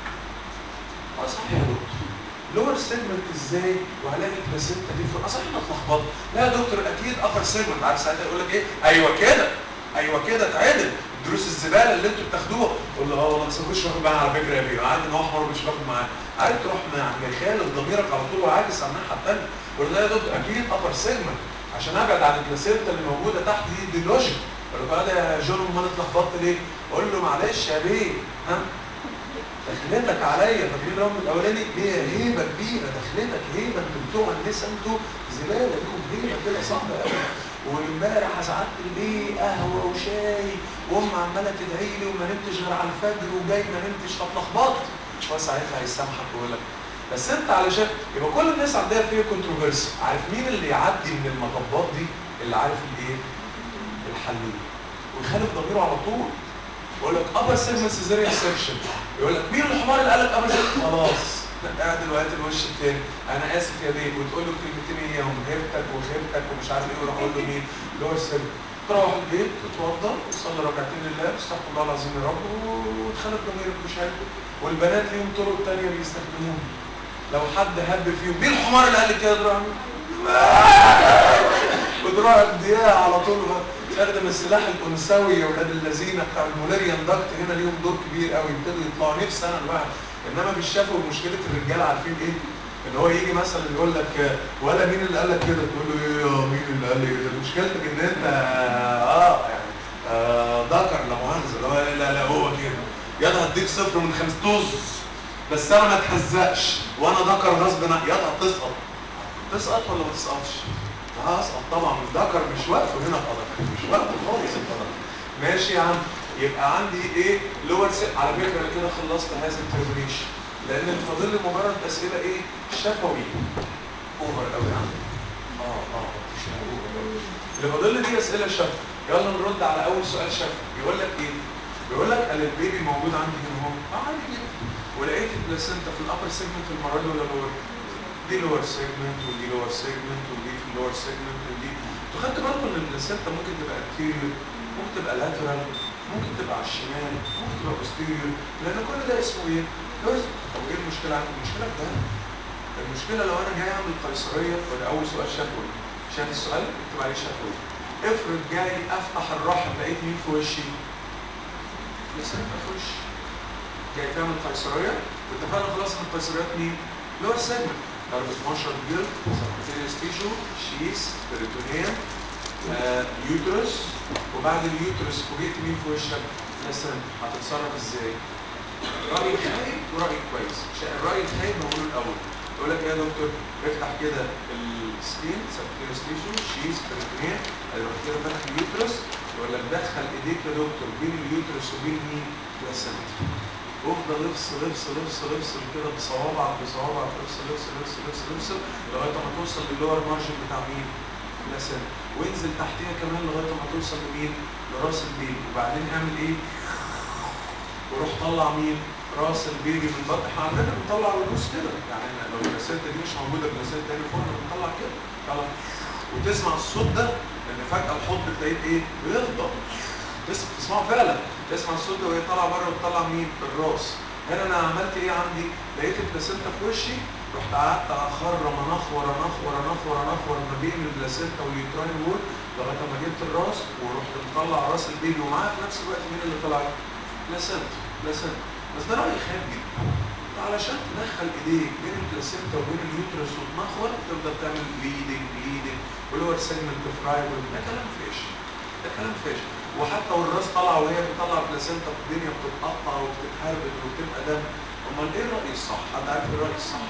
اه صح يا دكتور لور سيجمنت ازاي وهلاقي البلاسينتا دي فوق اصل احنا اتلخبطنا لا يا دكتور اكيد ابر سيجمنت عارف ساعتها يقول لك ايه ايوه كده ايوه كده اتعدل دروس الزباله اللي انتوا بتاخدوها قول له اه والله بس ما كنتش واخد معايا على فكره يا بيه عارف ان هو حمار مش واخد معاه عارف تروح مع- مخالف ضميرك على طول وعاكس على الناحيه الثانيه قول له لا يا دكتور اكيد ابر سيجمنت عشان ابعد عن البلاسينتا اللي موجوده تحت دي دي لوجيك قول له قال يا جون امال اتلخبطت ليه؟ قول له معلش يا بيه ها دخلتك عليا فاكرين الراوند الاولاني ليه هيبه كبيره دخلتك هيبه انتوا بتوع الناس انتوا زباله ليكم هيبه كده صعبه قوي وامبارح ساعات ايه قهوه وشاي وام عماله تدعي لي وما نمتش غير على الفجر وجاي ما نمتش فاتلخبطت هو ساعتها هيسامحك ويقول لك بس انت علشان يبقى كل الناس عندها فيه كونتروفيرسي عارف مين اللي يعدي من المطبات دي اللي عارف الايه الحلين ويخالف ضميره على طول يقول لك ابر سيجمنت سيزيريان سيكشن يقول لك مين الحمار اللي قال لك ابر سيجمنت خلاص قاعد دلوقتي الوش التاني انا اسف يا بيه وتقول له كلمتين اياهم هيبتك وخيبتك ومش عارف ايه وراح اقول له مين لور سيجمنت تروح البيت تتوضى وتصلي ركعتين لله استغفر الله العظيم يا رب وتخالف ضميرك مش عارف والبنات البنات ليهم طرق تانية بيستخدموها لو حد هب فيهم مين الحمار اللي قال لك كده تروح وتروح اديها على طول بقى تستخدم السلاح الانثوي يا ولاد الذين بتاع المولاريان داكت هنا ليهم دور كبير قوي يبتدوا يطلعوا نفسي انا الواحد انما مش شافوا مشكله الرجاله عارفين ايه؟ ان هو يجي مثلا يقول لك ولا مين اللي قال لك كده تقول له ايه يا مين اللي قال لي كده مشكلتك ان انت اه يعني آه ذكر لا مؤاخذه اللي هو لا لا هو كده يلا هديك صفر من خمس طز بس انا ما اتهزقش وانا ذكر غصب عني يلا هتسقط تسقط ولا ما تسقطش؟ لا هسقط طبعا الذكر مش واقفه هنا قدر مش واقفه خالص القدر ماشي يا عم يبقى عندي ايه لور سي على فكره انا كده خلصت هذا الترمينيشن لان اللي فاضل لي مجرد اسئله ايه شفوي اوفر قوي يا عم اه اه مش اوفر قوي اللي فاضل لي دي اسئله شفوي يلا نرد على اول سؤال شفوي بيقول لك ايه بيقول لك قال البيبي موجود عندي هنا اهو اه عادي جدا ولقيت البلاسينتا في الابر سيجمنت المره دي ولا لور دي لور سيجمنت ودي لور سيجمنت ودي في اللور سيجمنت ودي انتوا خدتوا بالكم ان البلاسينتا ممكن تبقى انتيريور ممكن تبقى لاترال ممكن تبقى على الشمال ممكن تبقى بوستيريور لان كل ده اسمه ايه؟ لوز طب ايه المشكله عندي؟ المشكله في ده المشكله لو انا جاي اعمل قيصريه وده اول سؤال شفوي شايف السؤال اكتب عليه شفوي افرض جاي افتح الرحم لقيت مين في وشي؟ بلاسينتا في وشي جاي تعمل قيصريه واتفقنا خلاص ان القيصريات مين؟ لور سيجمنت ضربة مشرط جلد سبكوتينيوس تيشو شيس بريتونيا آه، يوترس وبعد اليوترس فوجئت مين في وشك؟ بلاسينتا هتتصرف ازاي؟ رأي خايب ورأي كويس ش- الرأي الخايب هقوله الأول يقول لك إيه يا دكتور افتح كده السكين سبكوتينيوس تيشو شيس بريتونيا هيروح كده فاتح اليوترس يقول لك دخل ايديك يا دكتور بين اليوترس وبين مين؟ بلاسينتا وافضل افصل افصل افصل افصل كده بصوابعك بصوابعك افصل افصل افصل افصل افصل لغايه ما توصل للور مارجن بتاع مين؟ بلاسينتا وانزل تحتيها كمان لغايه ما توصل لمين؟ لراس البيبي وبعدين اعمل ايه؟ وروح طلع مين؟ راس البيبي من بطن احنا عندنا بنطلع رؤوس كده يعني لو البلاسينتا دي مش موجوده البلاسينتا تاني فوق بنطلع كده طلع وتسمع الصوت ده لان فجاه الحوض بتلاقيه ايه بيفضى تسمع تسمعه فعلا تسمع الصوت ده وهي طالعه بره وتطلع مين الراس هنا انا عملت ايه عندي لقيت البلاسينتا في وشي رحت قعدت اخرم انخور انخور انخور انخور ما بين البلاسينتا واليوتراين وول لغايه ما جبت الراس ورحت مطلع راس البيبي ومعاه في نفس الوقت مين اللي طلع بلاسينتا بلاسينتا بس ده راي خام جدا انت علشان تدخل ايديك بين البلاسينتا وبين اليوترس وتنخور تفضل تعمل بليدنج بليدنج ولور سيجمنت فراي ده كلام فاشل ده كلام فاشل وحتى والراس طالعه وهي بتطلع بلاسينتا الدنيا بتتقطع وبتتهربد وبتبقى دم امال ايه الراي الصح؟ حد عارف ايه الراي الصح؟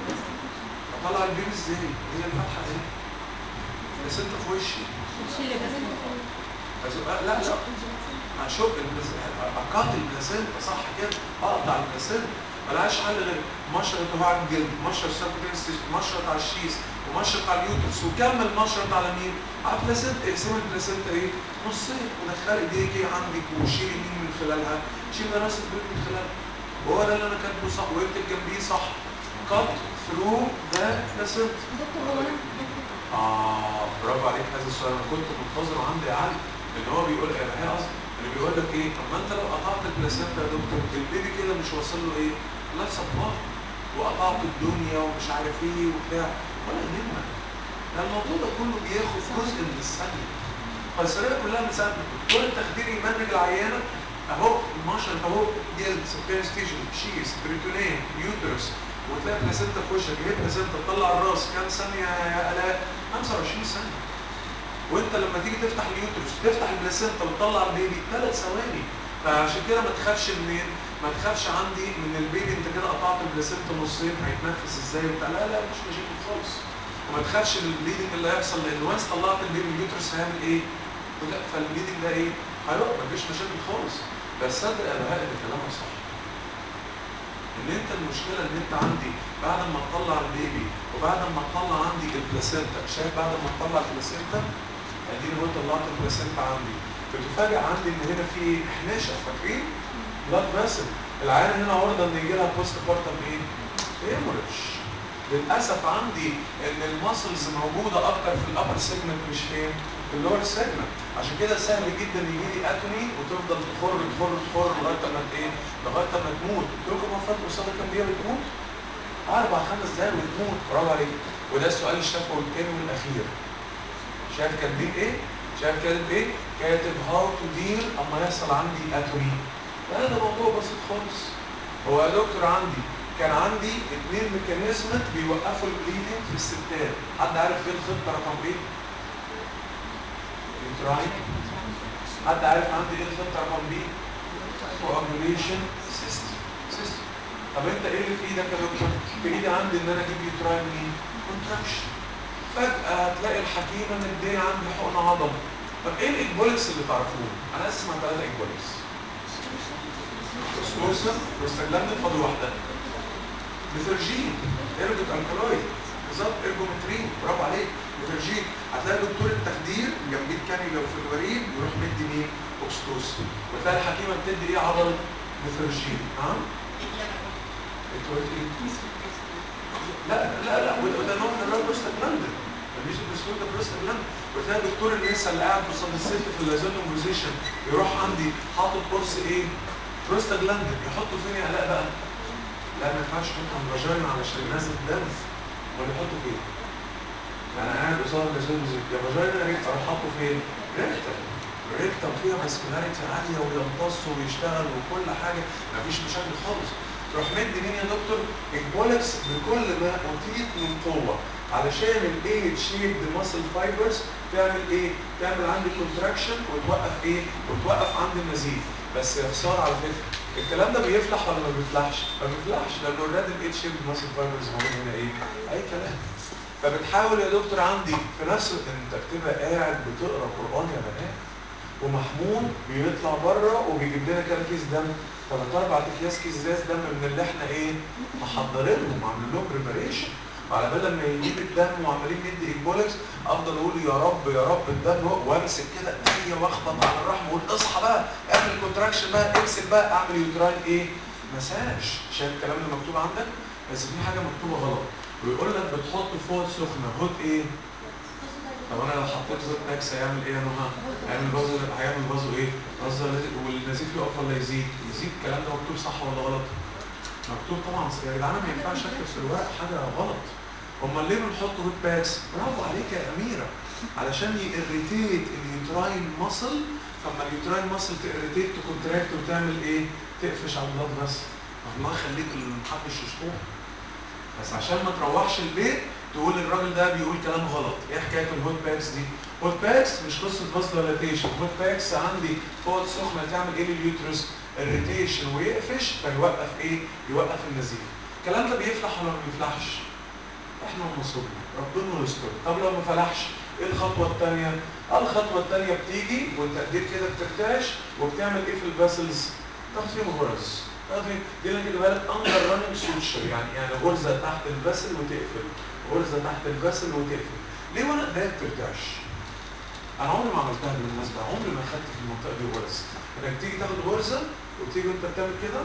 اطلع البيبي ازاي؟ هي الفتحه اهي بلاسينتا في وشي شيل البلاسينتا أزق- لا لا هشق اقاط البلاسينتا صح كده اقطع البلاسينتا ملهاش حل غير مشرط هو على الجلد مشرط سيركوتنسيس مشرط على الشيس ومشرط على اليوترس وكمل مشرط على مين؟ على البلاسينتا اقسم البلاسينتا ايه؟ نصين ودخل ايديك ايه عندك وشيلي مين من خلالها؟ شيل راس البيت من خلالها وهو ده اللي انا كاتبه صح واكتب جنبيه صح cut through the placenta دكتور هو انا دكتور اه برافو عليك هذا السؤال انا كنت منتظر عندي يا علي ان هو بيقول ايه هي اصلا اللي بيقول لك ايه طب ما انت لو قطعت البلاسينتا يا دكتور البيبي كده مش واصل له ايه؟ لا صباح وقطعت الدنيا ومش عارف ايه وبتاع ولا يهمك ده الموضوع ده كله بياخد جزء من الثانيه القيصريه كلها من ساعه ما الدكتور التخديري يمنج العيانه اهو المشرط اهو جلد سبيرس تيشن شيس بريتونين يوترس وتلاقي بلاسينتا في وشك هي بلاسينتا تطلع الراس كام ثانيه يا الاء 25 ثانيه وانت لما تيجي تفتح اليوترس تفتح البلاسينتا وتطلع البيبي ثلاث ثواني فعشان كده ما تخافش منين ما تخافش عندي من البيبي انت كده قطعت البلاسينتا نصين هيتنفس ازاي وبتاع لا لا مش مشاكل خالص وما تخافش من البليدنج اللي هيحصل لان وانس طلعت البيبي اليوترس هيعمل ايه ولا فالبليدنج ده ايه هيقف مفيش مشاكل خالص بس صدق يا بهاء ان كلامك صح ان انت المشكله ان انت عندي بعد ما تطلع البيبي وبعد ما تطلع عندي البلاسينتا شايف بعد ما تطلع البلاسينتا اديني هو طلعت البلاسينتا عندي بتفاجئ عندي ان هنا في احناشه فاكرين؟ بلاد فاسل العيان هنا عرضه ان يجي لها بوست بارتم ايه؟ هيموريدج للاسف عندي ان الماسلز موجوده اكتر في الابر سيجمنت مش فين؟ في اللور سيجمنت عشان كده سهل جدا يجي لي اتومي وتفضل تخر تخر تخر لغايه ما ت- ايه؟ لغايه ما تموت قلت لكم هو فات قصادها كام دقيقه بتموت؟ اربع خمس دقايق وتموت برافو عليك وده السؤال الشفوي الثاني والاخير شايف كاتبين ايه؟ شايف كاتب ايه؟ كاتب هاو تو ديل اما يحصل عندي اتومي لا ده موضوع بسيط خالص هو يا دكتور عندي كان عندي اثنين ميكانيزمات بيوقفوا البليدنج في الستات حد عارف ايه الخطه رقم ايه؟ يوتراين حد عارف عندي ايه الخطه رقم بي؟ coagulation system system طب انت ايه اللي في ايدك يا دكتور؟ في ايدي عندي ان انا اجيب يوتراين مين؟ كونتراكشن فجأة هتلاقي الحكيمة مدية عندي حقن عضل طب ايه الاكبولكس اللي تعرفوه؟ انا اسمع ثلاثة اكبولكس بروستوسا بروستاجلاندين فاضل واحدة بترجين ارجوت الكالويد بالظبط ارجومترين برافو عليك بترجين هتلاقي دكتور التخدير جنبيه كانيولا في الوريد يروح مدي مين؟ اوكستوسن وتلاقي الحكيمة بتدي ايه عضل؟ بترجين ها؟ انتوا قلت ايه؟ لا لا لا وده وده نوع من انواع البروستاجلاندين مفيش الدستور ده بروستاجلاندين وتلاقي دكتور النساء اللي قاعد قصاد الست في اللازونيوم بوزيشن يروح عندي حاطط قرص ايه؟ بروستاجلاندين يحطه فين يا علاء بقى؟ لا ما ينفعش يحطه في الفاجينا علشان نازل دم امال يحطه فين؟ انا قاعد قصاد اللازونيوم بوزيشن يا فاجينا يا ريت اروح حاطه فين؟ ريكتم ريكتم فيها ماسكولاريتي عاليه ويمتص ويشتغل وكل حاجه مفيش مشاكل خالص تروح مدي مين يا دكتور البولكس بكل ما اوتيت من قوه علشان الايد شيب ماسل فايبرز تعمل ايه؟ تعمل عندي كونتراكشن وتوقف ايه؟ وتوقف عندي النزيف بس يا خساره على فكره الكلام ده بيفلح ولا ما بيفلحش؟ ما بيفلحش لان اوريدي الايد شيب ماسل فايبرز موجود هنا ايه؟ اي كلام فبتحاول يا دكتور عندي في نفس انت بتبقى قاعد بتقرا قران يا بنات ومحمود بيطلع بره وبيجيب لنا كام كيس دم ثلاث اربع اكياس كيس ازاز دم من اللي احنا ايه محضرينهم وعاملين لهم بريباريشن وعلى بال لما يجيب الدم وعمالين ندي ايكبولكس افضل اقول يا رب يا رب الدم هو وامسك كده ايديا واخبط على الرحم واقول اصحى بقى اعمل كونتراكشن بقى امسك بقى اعمل يوتراين ايه مساج شايف الكلام اللي مكتوب عندك بس في حاجه مكتوبه غلط ويقول لك بتحط فوق سخنه هوت ايه طب انا لو حطيت هوت باكس هيعمل ايه يا نهى هيعمل بازو هيعمل بازو ايه بازو والنزيف يقف ولا يزيد يزيد الكلام ده مكتوب صح ولا غلط مكتوب طبعا يا جدعان ما ينفعش اكتب في الورق حاجه غلط امال ليه بنحط هوت باكس برافو عليك يا اميره علشان يريتيت اليوتراين ماسل فلما اليوتراين ماسل تريتيت تكونتراكت وتعمل ايه تقفش على البلاد بس الله يخليك اللي محدش يشطوح بس عشان ما تروحش البيت تقول الراجل ده بيقول كلام غلط ايه حكايه الهوت باكس دي هوت باكس مش قصه فاسدولاتيشن هوت باكس عندي فوق سخنه تعمل ايه لليوترس الريتيشن ويقفش فيوقف ايه يوقف النزيف الكلام ده بيفلح ولا ما بيفلحش احنا ونصيبنا ربنا يستر طب لو ما فلحش ايه الخطوه الثانيه الخطوه الثانيه بتيجي وانت ايديك كده بترتعش وبتعمل ايه في الفاسلز تاخد فيهم غرز تاخد فيهم دي اللي كده بالك اندر راننج سوتشر يعني يعني غرزه تحت الفاسل وتقفل غرزه تحت الفاسل وتقفل ليه وانا ايديا بترتعش انا عمري ما عملتها بالمناسبه عمري ما خدت في المنطقه دي غرز انك تيجي تاخد غرزه وتيجي وانت بتعمل كده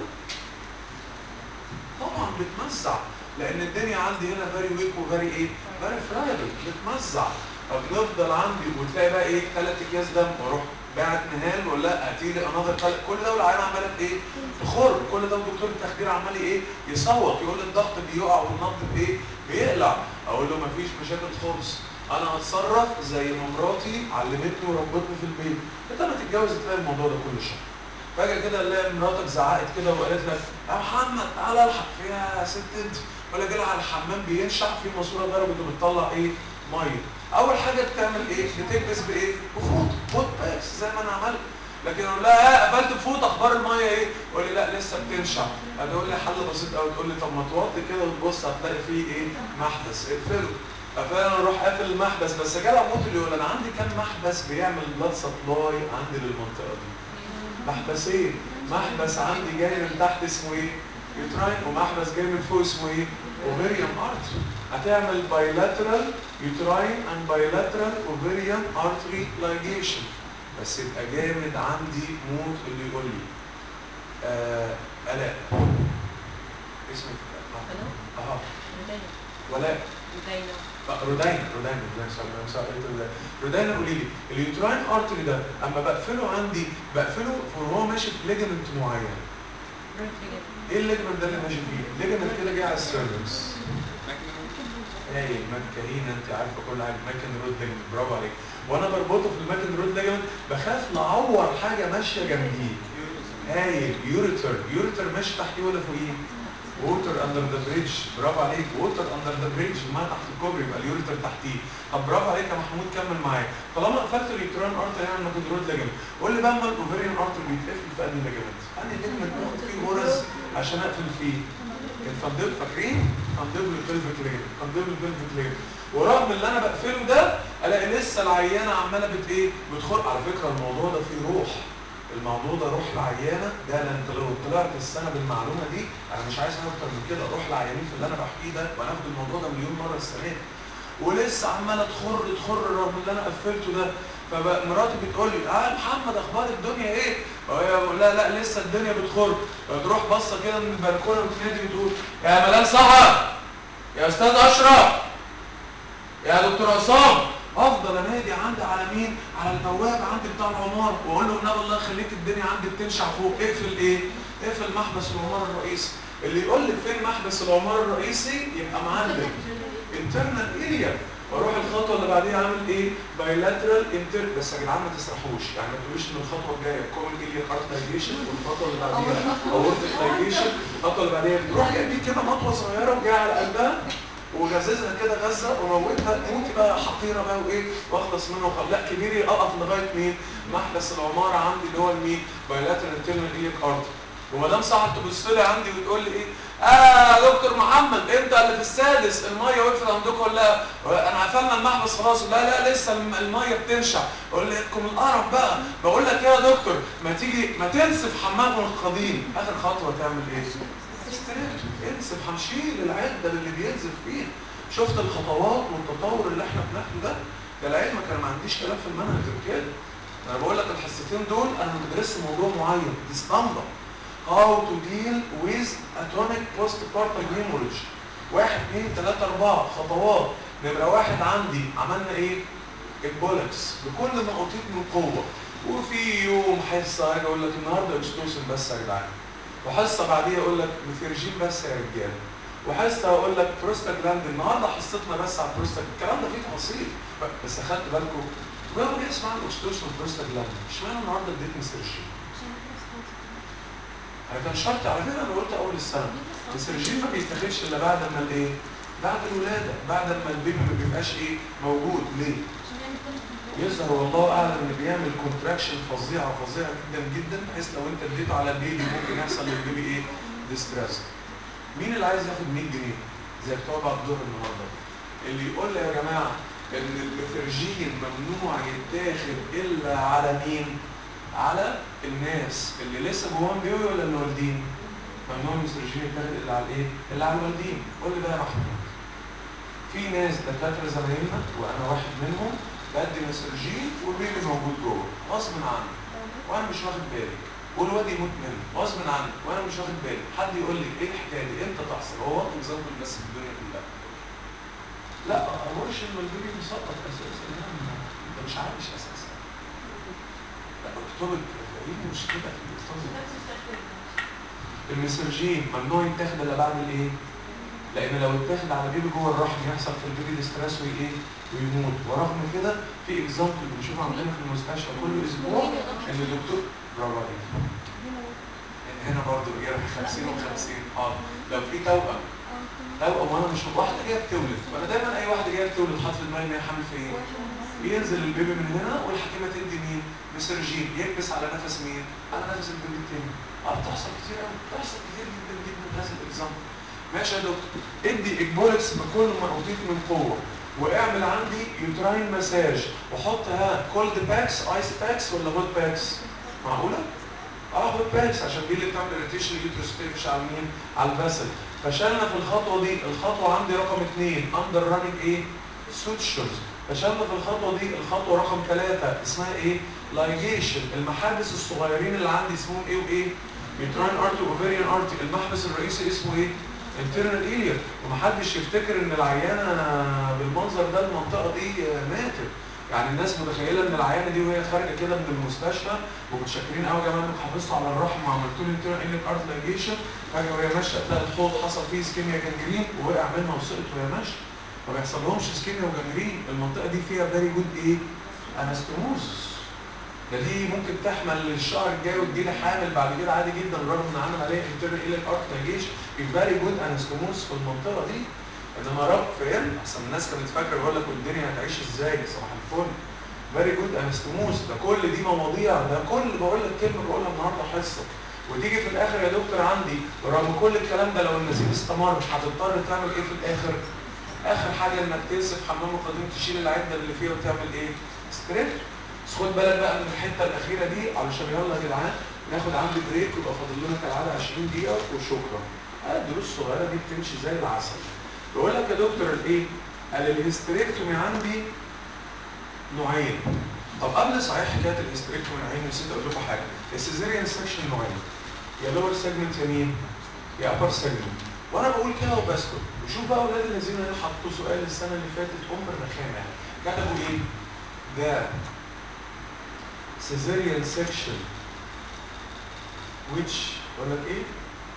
طبعا بتمزع لان الدنيا عندي هنا فيري ويك وفيري ايه فيري فرايبل بتمزع فبنفضل عندي وتلاقي بقى ايه ثلاث اكياس دم واروح باعت نهال ولا لا هتيجي انذر كل ده والعيان عماله ايه تخر كل ده الدكتور التخدير عمال ايه يصوت يقول لي الضغط بيقع والنبض بايه بيقلع اقول له مفيش مشاكل خالص انا هتصرف زي ما مراتي علمتني وربتني في البيت انت لما تتجوز تلاقي الموضوع ده كل شهر فجاه كده الاقي مراتك زعقت كده وقالت لك يا محمد تعالى الحق فيها يا ست انت ولا جاي على الحمام بينشع في ماسوره ضربت وبتطلع ايه ميه اول حاجه بتعمل ايه بتكبس بايه بفوط فوت باكس زي ما انا عملت لكن اقول لها اه قفلت بفوط اخبار الميه ايه تقول لي لا لسه بتنشع هتقول لي حل بسيط قوي تقول لي طب ما توطي كده وتبص هتلاقي فيه ايه محبس اقفله ففعلا اروح قافل المحبس بس جدع موت اللي يقول انا عندي كام محبس بيعمل بلاد سبلاي عندي للمنطقه دي محبسين محبس عندي جاي من تحت اسمه ايه يوتراين ومحبس جاي من فوق اسمه ايه اوفيريوم ارتري هتعمل بايلاترال يوتراين اند بايلاترال اوفيريوم ارتري لايجيشن بس يبقى جامد عندي موت اللي يقول لي آه الاء اسمك اه اه ولاء رودين رودين رودين سوري رودين قولي لي اليوتراين ارتري ده اما بقفله عندي بقفله وهو ماشي في ليجمنت معين ايه الليجمنت ده اللي ماشي فيه؟ ليجمنت كده جاي على السيرفكس ايه مكهينه انت عارفه كل حاجه ماكن رود ليجمنت برافو عليك وانا بربطه في الماكن رود ليجمنت بخاف نعور حاجه ماشيه جنبيه هايل يوريتر يوريتر ماشي تحتيه ولا فوقيه؟ ووتر اندر ذا بريدج برافو عليك ووتر اندر ذا بريدج ما تحت الكوبري يبقى اليوريتر تحتيه طب برافو عليك يا محمود كمل معايا طالما قفلت اليوتران ارتر يعني ما كنت رود ليجمنت قول لي بقى اما الاوفريان ارتر بيتقفل في انهي ليجمنت؟ انهي ليجمنت باخد فيه غرز عشان اقفل فيه الفندق فاكرين؟ فندبل البلفيك ليجمنت فندبل البلفيك ليجمنت ورغم اللي انا بقفله ده الاقي لسه العيانه عماله بت ايه؟ بتخر على فكره الموضوع ده فيه روح الموضوع ده روح العيانه ده لان انت لو طلعت السنه بالمعلومه دي انا مش عايز اكتر من كده روح العيانين في اللي انا بحكيه ده وناخد الموضوع ده مليون مره السنه دي ولسه عماله تخر تخر رغم اللي انا قفلته ده فمراتي بتقول لي اه محمد اخبار الدنيا ايه؟ وهي بقول لها لا لسه الدنيا بتخر فتروح باصه كده من البلكونه وتنادي بتقول يا مدام سحر يا استاذ اشرف يا دكتور عصام افضل انادي عندي على مين على البواب عندي بتاع العماره واقول له النبي الله يخليك الدنيا عندي بتنشع فوق اقفل ايه اقفل محبس العماره الرئيسي اللي يقول لي فين محبس العماره الرئيسي يبقى معلم انترنال اريا واروح الخطوه اللي بعديها عامل ايه بايلاترال انتر بس يا جدعان ما تسرحوش يعني ما تقولوش ان الخطوه الجايه كومن اريا هارت لايجيشن والخطوه اللي بعديها اورتيك لايجيشن الخطوه اللي بعديها تروح جايبين كده مطوه صغيره وجايه على قلبها وغززها كده غزه وموتها موتي بقى حقيره بقى وايه واخلص منها وخلاص لا كبيري اقف لغايه مين محبس العماره عندي اللي هو المين بايلاترال انترنال ايليك ارت ومدام ساعه تبص لي عندي وتقول لي ايه اه يا دكتور محمد انت اللي في السادس الميه وقفت عندكم ولا لا انا قفلنا المحبس خلاص لا لا لسه الميه بتنشع اقول لكم القرف بقى بقول لك ايه يا دكتور ما تيجي ما تنسف حمام القديم اخر خطوه تعمل ايه استريكت انسف هنشيل العده اللي بينزف فيها شفت الخطوات والتطور اللي احنا بناخده ده ده العلم كان ما عنديش كلام في المنهج غير كده انا بقول لك الحصتين دول انا ما بدرسش موضوع معين دي اسطمبه how to deal with atomic postpartum hemorrhage واحد اثنين ثلاثة أربعة خطوات نمرة واحد عندي عملنا ايه؟ البولكس بكل ما أوتيت من قوة وفي يوم حصة اجي اقول لك النهارده اكستوسن بس يا جدعان وحصة بعديها اقول لك ميثيرجين بس يا رجاله وحصة اقول لك بروستاجلاند النهارده حصتنا بس على البروستاج الكلام ده فيه تفاصيل بس اخدت بالكم تجربوا ايه اسمها الاكستوسن والبروستاجلاند اشمعنى النهارده اديت ميثيرجين عشان البروستات انا كان شرط على فكره انا قلت اول السنه السيرجين ما بيتاخدش الا بعد ما الايه بعد الولاده بعد ما البيبي ما بيبقاش ايه موجود ليه عشان يعمل كل يظهر والله اعلم ان بيعمل كونتراكشن فظيعه فظيعه جدا جدا بحيث لو انت اديته على البيبي ممكن يحصل للبيبي ايه ديستريس مين اللي عايز ياخد 100 جنيه زي بتوع بعد الظهر النهارده اللي يقول لي يا جماعه ان الميثرجين ممنوع يتاخد الا على مين على الناس اللي لسه جواهم بيبي ولا اللي والدين ممنوع الميثرجين يتاخد الا على الايه الا على الوالدين قول لي بقى يا محمود في ناس دكاتره زمايلنا وانا واحد منهم بدي ميثرجين والبيبي موجود جوه غصب عني وانا مش واخد بالي والواد يموت منه غصب عني وانا مش واخد بالي حد يقول لي ايه الحكايه دي امتى تحصل هو انت مزود بس في الدنيا كلها لا اقولش ان البيبي مسقط اساسا يعني انت مش عايش اساسا لا اكتبت ايه المشكله في الاكتبت المسرجين ممنوع يتاخد الا بعد الايه لان لو اتاخد على بيبي جوه الرحم يحصل في البيبي ديستريس وايه ويموت ورغم كده في اكزامبل بنشوفه عندنا في المستشفى كل اسبوع ان الدكتور برافو عليك ان هنا برضه رجاله 50 و50 اه لو في توأم توأم وانا مش واحده جايه بتولد فانا دايما اي واحده جايه بتولد حاطط في دماغي ان هي حامل في ايه؟ ينزل البيبي من هنا والحكيمه تدي مين؟ مسرجين يكبس على نفس مين؟ على نفس البيبي التاني اه بتحصل كتير قوي بتحصل كتير جدا جدا هذا الاكزامبل ماشي يا دكتور ادي اكبولكس بكل ما اوتيت من قوه واعمل عندي يوتراين مساج وحط ها كولد باكس ايس باكس ولا هوت باكس معقوله؟ اه هوت باكس عشان دي اللي بتعمل اريتيشن يوترس تقفش على مين؟ على الفاسل فشلنا في الخطوه دي الخطوه عندي رقم اثنين اندر راننج ايه؟ سوتشرز فشلنا في الخطوه دي الخطوه رقم ثلاثه اسمها ايه؟ لايجيشن المحابس الصغيرين اللي عندي اسمهم ايه وايه؟ يوتراين ارتي اوفيريان ارتي المحبس الرئيسي اسمه ايه؟ internal area ومحدش يفتكر ان العيانه بالمنظر ده المنطقه دي ماتت يعني الناس متخيله ان العيانه دي وهي خارجه كده من المستشفى ومتشكرين قوي يا جماعه انكم حافظتوا على الرحم وعملتوا لي انترنال انك ارت لايجيشن فجاه وهي ماشيه تلاقي الحوض حصل فيه سكيميا جنجرين ووقع منها وسقط وهي ماشيه ما بيحصلهمش سكيميا وجنجرين المنطقه دي فيها فيري جود ايه؟ انستموزس ده دي ممكن تحمل الشهر الجاي وتجيلي حامل بعد كده عادي جدا رغم ان عامل عليها انترنال ايلك ارت لايجيشن فيري جود انستموز في المنطقه دي انما رب فين احسن الناس كانت فاكره بقول لك والدنيا هتعيش ازاي صباح الفل فيري جود انستموز ده كل دي مواضيع ده كل بقول لك كلمه بقولها النهارده حصه وتيجي في الاخر يا دكتور عندي رغم كل الكلام ده لو النزيف استمر هتضطر تعمل ايه في الاخر؟ اخر حاجه انك تنسف حمام القديم تشيل العده اللي فيها وتعمل ايه؟ ستريت بس خد بالك بقى من الحته الاخيره دي علشان يلا يا جدعان ناخد عندي بريك ويبقى فاضل لنا كالعاده 20 دقيقه وشكرا. آه الدروس الصغيره دي بتمشي زي العسل. بقول لك يا دكتور الايه؟ قال الهستريكتومي عندي نوعين. طب قبل صحيح حكايه الهستريكتومي نوعين نسيت اقول لكم حاجه. السيزيريان سكشن نوعين. يا لور سيجمنت يا مين؟ يا ابر سيجمنت. وانا بقول كده وبسكت وشوف بقى اولاد الذين اللي حطوا سؤال السنه اللي فاتت ام الرخامه كتبوا ايه؟ ده cesarean section which اقول لك ايه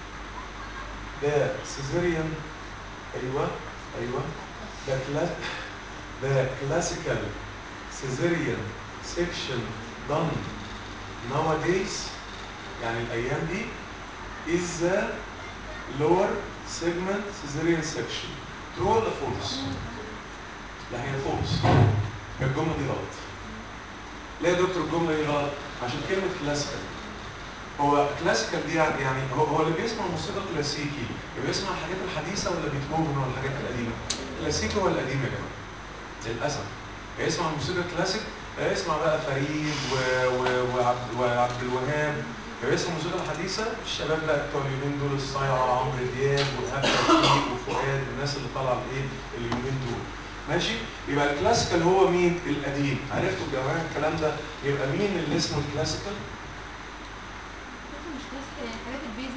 ده cesarean ايوه ايوه ده كلا ده classical cesarean section done nowadays يعني الايام دي is the lower segment cesarean section true ولا false؟ لا هي false الجمله دي غلط ليه يا دكتور الجمله دي غلط؟ عشان كلمه كلاسيكال هو كلاسيكال دي يعني يعني هو, هو اللي بيسمع موسيقى كلاسيكي بيسمع الحاجات الحديثه ولا بيتهوفن ولا الحاجات القديمه؟ كلاسيكي ولا قديم يا جماعه؟ للاسف يسمع موسيقى كلاسيك يسمع بقى فريد و... و... وعبد... وعبد الوهاب يسمع الموسيقى الحديثه الشباب بقى بتوع اليومين دول الصايعه عمرو دياب وايهاب توفيق وفؤاد الناس اللي طالعه ايه اليومين دول ماشي يبقى الكلاسيكال هو مين القديم عرفتوا يا جماعه الكلام ده يبقى مين اللي اسمه الكلاسيكال مش كلاسيكال يعني حاجات البيت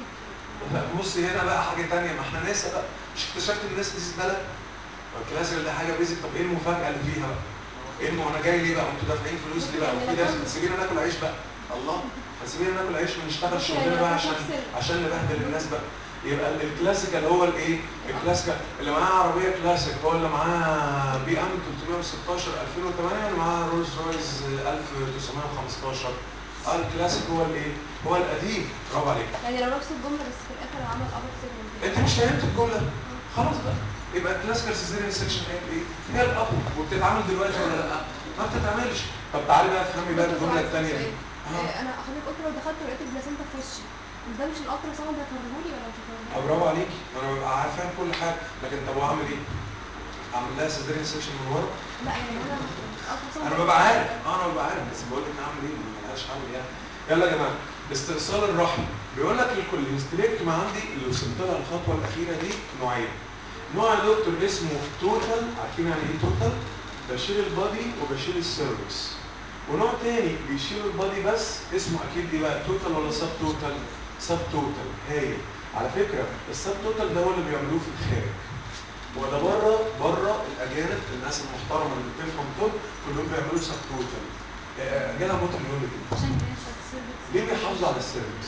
بص هنا بقى حاجه تانية ما احنا ناسا بقى مش اكتشفت ان الناس دي زباله الكلاسيكال ده حاجه بيزك طب ايه المفاجاه اللي فيها بقى؟ ايه الم- وانا جاي ليه بقى؟ انتوا دافعين فلوس ليه بقى؟ وفي ناس سيبينا ناكل عيش بقى الله سيبينا ناكل عيش ونشتغل شغلنا بقى عشان عشان نبهدل الناس بقى يبقى ال- الكلاسيكال هو الايه؟ الكلاسيكال اللي معاه عربيه كلاسيك هو اللي معاه بي ام 316 2008 اللي معاه رولز رويز 1915 اه الكلاسيك هو الايه؟ هو القديم برافو عليك يعني لو نفس الجمله بس في الاخر عمل ابر سيجمنت انت مش فهمت الجمله خلاص بقى يبقى الكلاسيكال سيزيريان سيكشن هي ايه؟ هي الاب وبتتعمل دلوقتي ولا لا؟ ما بتتعملش طب تعالي بقى افهمي بقى الجمله الثانيه دي آه، انا حضرتك قلت لو دخلت ولقيت البلاسينتا في وشي مش ده مش الالترا ساوند هتوريهولي ولا مش اه هتوريهولي؟ برافو عليكي ما انا ببقى عارفان كل حاجه لكن طب واعمل ايه؟ اعمل لها سيزيريان سيكشن من ورا لا يعني انا الالترا ساوند انا ببقى عارف اه انا ببقى عارف بس بقول لك اعمل ايه ما ملهاش حل يعني يلا يا جماعه استئصال الرحم بيقول لك لكل هيستريكتوم عندي اللي وصلت لها الخطوه الاخيره دي نوعين نوع يا دكتور اسمه توتال عارفين يعني ايه توتال بشيل البادي وبشيل السيرفكس ونوع تاني بيشيل البادي بس اسمه اكيد ايه بقى توتال ولا سب توتال سب توتال هايل على فكره السب توتال ده هو اللي بيعملوه في الخارج وده بره بره الاجانب الناس المحترمه اللي بتفهم طب كلهم بيعملوا سب توتال آه، جالها موت اليوم عشان بينشط السيرفكس ليه بيحافظوا على السيرفكس؟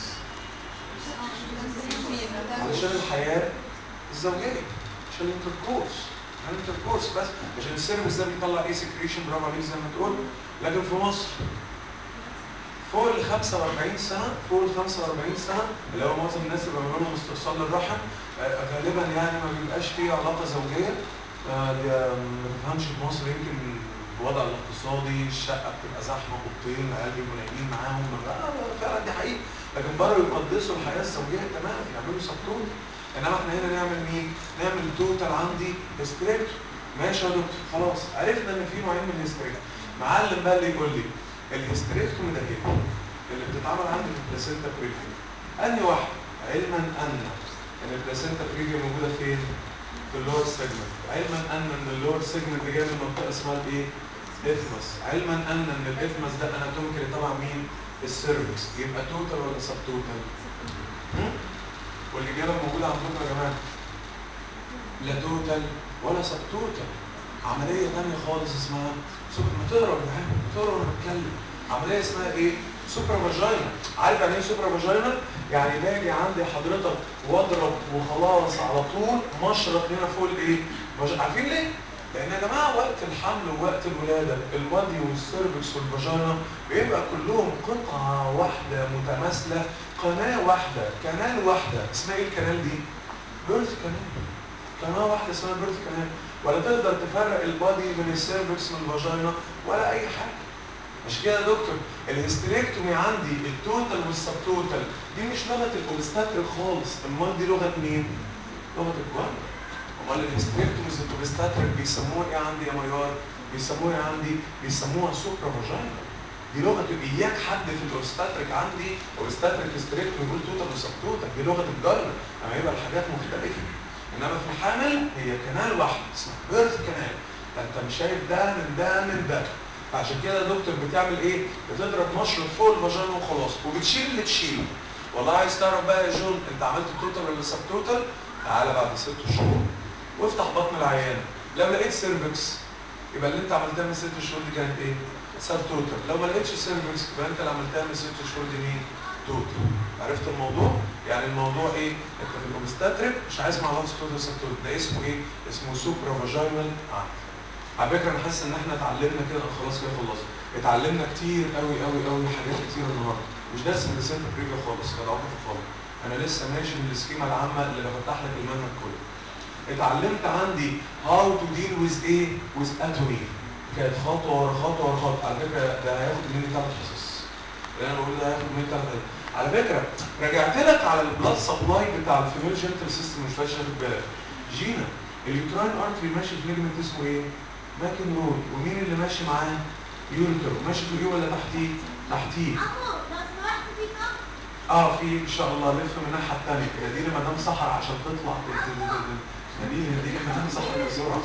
علشان الحياه الزوجيه عشان الانتركورس عشان الانتركورس بس عشان السيرفكس ده بيطلع ايه سكريشن برافو عليك زي ما تقول لكن في مصر فوق ال 45 سنه فوق ال 45 سنه اللي هو معظم الناس اللي بيعملوا لهم استئصال للرحم آه، غالبا يعني ما بيبقاش فيه علاقه زوجيه آه، دي آه، ما تفهمش في مصر يمكن الوضع الاقتصادي الشقه بتبقى زحمه اوضتين العيال بيبقوا نايمين معاهم آه، فعلا دي حقيقه لكن بره يقدسوا الحياه الزوجيه تماما يعملوا سبتون انما احنا هنا نعمل مين؟ نعمل توتال عندي هيستريكتوم ماشي يا دكتور خلاص عرفنا ان في نوعين من الهيستريكتوم معلم بقى اللي يقول لي الهيستريكتوم ده هنا اللي بتتعمل عندي في البلاسينتا بريفيا انهي واحد علما ان ان البلاسينتا بريفيا موجوده فين؟ في اللور سيجمنت علما ان ان اللور سيجمنت جاي من منطقه اسمها الايه؟ اثمس علما ان ان الاثمس ده اناتوميكالي طبعا مين؟ السيرفكس يبقى توتال ولا سب توتال؟ والاجابه موجوده عندكم يا جماعه لا توتال ولا سب توتال عمليه ثانيه خالص اسمها سوبر ما تقرا يا جدعان تقرا وانا بتكلم عمليه اسمها ايه؟ سوبرا فاجينا عارف يعني ايه سوبرا فاجينا؟ يعني باجي عندي حضرتك واضرب وخلاص على طول مشرط هنا فوق الايه؟ فاج- عارفين ليه؟ لان يا جماعه وقت الحمل ووقت الولاده البادي والسيرفكس والفاجينا بيبقى كلهم قطعه واحده متماثله قناه واحده كنال واحده اسمها ايه الكنال دي؟ بيرث كنال قناه واحده اسمها بيرث كنال ولا تقدر تفرق البادي من السيرفكس من الفاجينا ولا اي حاجه عشان كده يا دكتور الهستريكتومي عندي التوتال والسب توتال دي مش لغه الاوبستاتريك خالص امال دي لغه مين؟ لغه الجوانب امال الهستريكتوميز الاوبستاتريك بيسموها ايه عندي يا ميار؟ بيسموها ايه عندي؟ بيسموها سوبرا فاجينا دي لغه اياك حد في الاوبستاتريك عندي اوبستاتريك هستريكتومي يقول توتال وسب توتال دي لغه الجاينه اما يبقى الحاجات مختلفه انما في الحامل هي كنال واحد اسمها بيرث كنال ده انت مش شايف ده من ده من ده فعشان كده يا دكتور بتعمل ايه؟ بتضرب مشرط فوق الفاجينا وخلاص وبتشيل اللي تشيله والله عايز تعرف بقى يا جون انت عملت توتال ولا سب توتال؟ تعالى بعد ست شهور وافتح بطن العيانه لو لقيت سيرفكس يبقى اللي انت عملتها من ست شهور دي كانت ايه؟ سب توتال لو ما لقيتش سيرفكس يبقى انت اللي عملتها من ست شهور دي مين؟ توتال عرفت الموضوع؟ يعني الموضوع ايه؟ انت في الاوبستاتريك مش عايز مع لفظ توتال سب توتال ده اسمه ايه؟ اسمه سوبرا فاجينال عقد على فكره انا حاسس ان احنا اتعلمنا كده خلاص كده خلصنا اتعلمنا كتير قوي قوي قوي حاجات كتير النهارده مش درس من السنتر بريفيا خالص كده عاطف خالص انا لسه ماشي من السكيما العامه اللي بفتح لك المنهج كله اتعلمت عندي هاو تو ديل ويز ايه ويز اتومي كانت خطوه ورا خطوه ورا خطوه على فكره ده هياخد مني ثلاث حصص اللي انا بقوله ده هياخد مني ثلاث حصص على فكره رجعت لك على البلاد سبلاي بتاع الفيميل جنتل سيستم مش فاكر واخد بالك جينا اليوتراين ارتري ماشي في ليجمنت اسمه ايه؟ ماكن رود ومين اللي ماشي معاه؟ يوريتر ماشي فوقيه ولا تحتيه؟ تحتيه اخو لو سمحت في كف اه في ان شاء الله لف من الناحيه الثانيه هي دي لمدام سحر عشان تطلع دي دي دي لمدام سحر بسرعه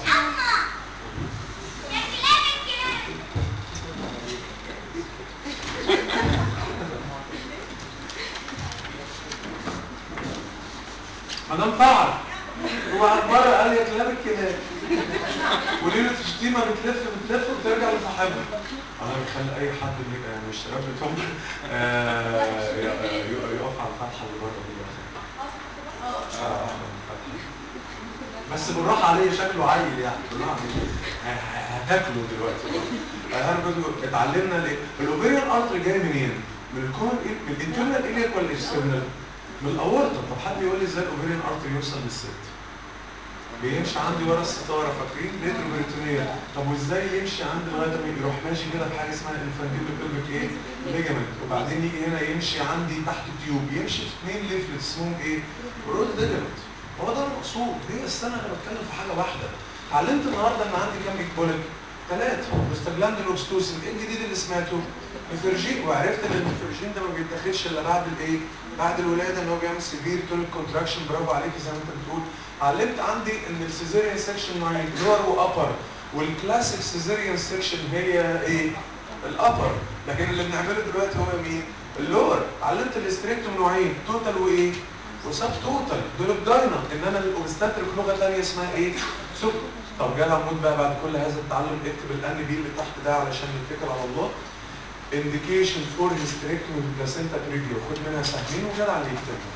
ما دام فعل وبعد مره قال يا كلاب الكلاب وليله الشتيمه بتلف بتلف وترجع لصاحبها انا بخلي اي حد اللي يعني مش شباب بتوع آه، ي- ي- يقف على الفتحه اللي بره دي آه، آه، الفتحة. بس بالراحه عليه شكله عيل يعني بالراحه عليه ه- ه- هتاكله دلوقتي انا برضه اتعلمنا ليه الاوفيريان ارتري جاي منين؟ من الكون من الانترنال اليك ولا الاكسترنال؟ من الاورطه طب حد يقول لي ازاي الاوفيريان ارتري يوصل للست؟ بيمشي عندي ورا الستاره فاكرين ليتر بريتونيا طب وازاي يمشي عندي لغايه ما يروح ماشي كده بحاجه اسمها الانفانتيل بيلفيك ايه ليجامنت وبعدين يجي هنا يمشي عندي تحت تيوب يمشي في اثنين ليفلت اسمهم ايه رود ليجامنت هو ده المقصود هي السنه انا بتكلم في حاجه واحده اتعلمت النهارده ان عندي كام ايكبوليك ثلاثه بروستاجلاندين اوبستوسين ايه الجديد اللي سمعته ميفرجين وعرفت ان الميفرجين ده ما بيتاخدش الا بعد الايه بعد الولاده ان هو بيعمل سيفير تونيك كونتراكشن برافو عليكي زي ما انت بتقول علمت عندي ان السيزيريان سيكشن نوعين لور وابر والكلاسيك سيزيريان سيكشن هي ايه الابر لكن اللي بنعمله دلوقتي هو مين اللور علمت الاستريكتوم نوعين توتال وايه وسب توتال دول الجاينا انما الاوبستاتريك لغه ثانيه اسمها ايه سب طب جدع موت بقى بعد كل هذا التعلم اكتب الان بي اللي تحت ده علشان نتكل على الله indication for hysterectomy placenta previa خد منها سهمين وجدع اللي يكتبها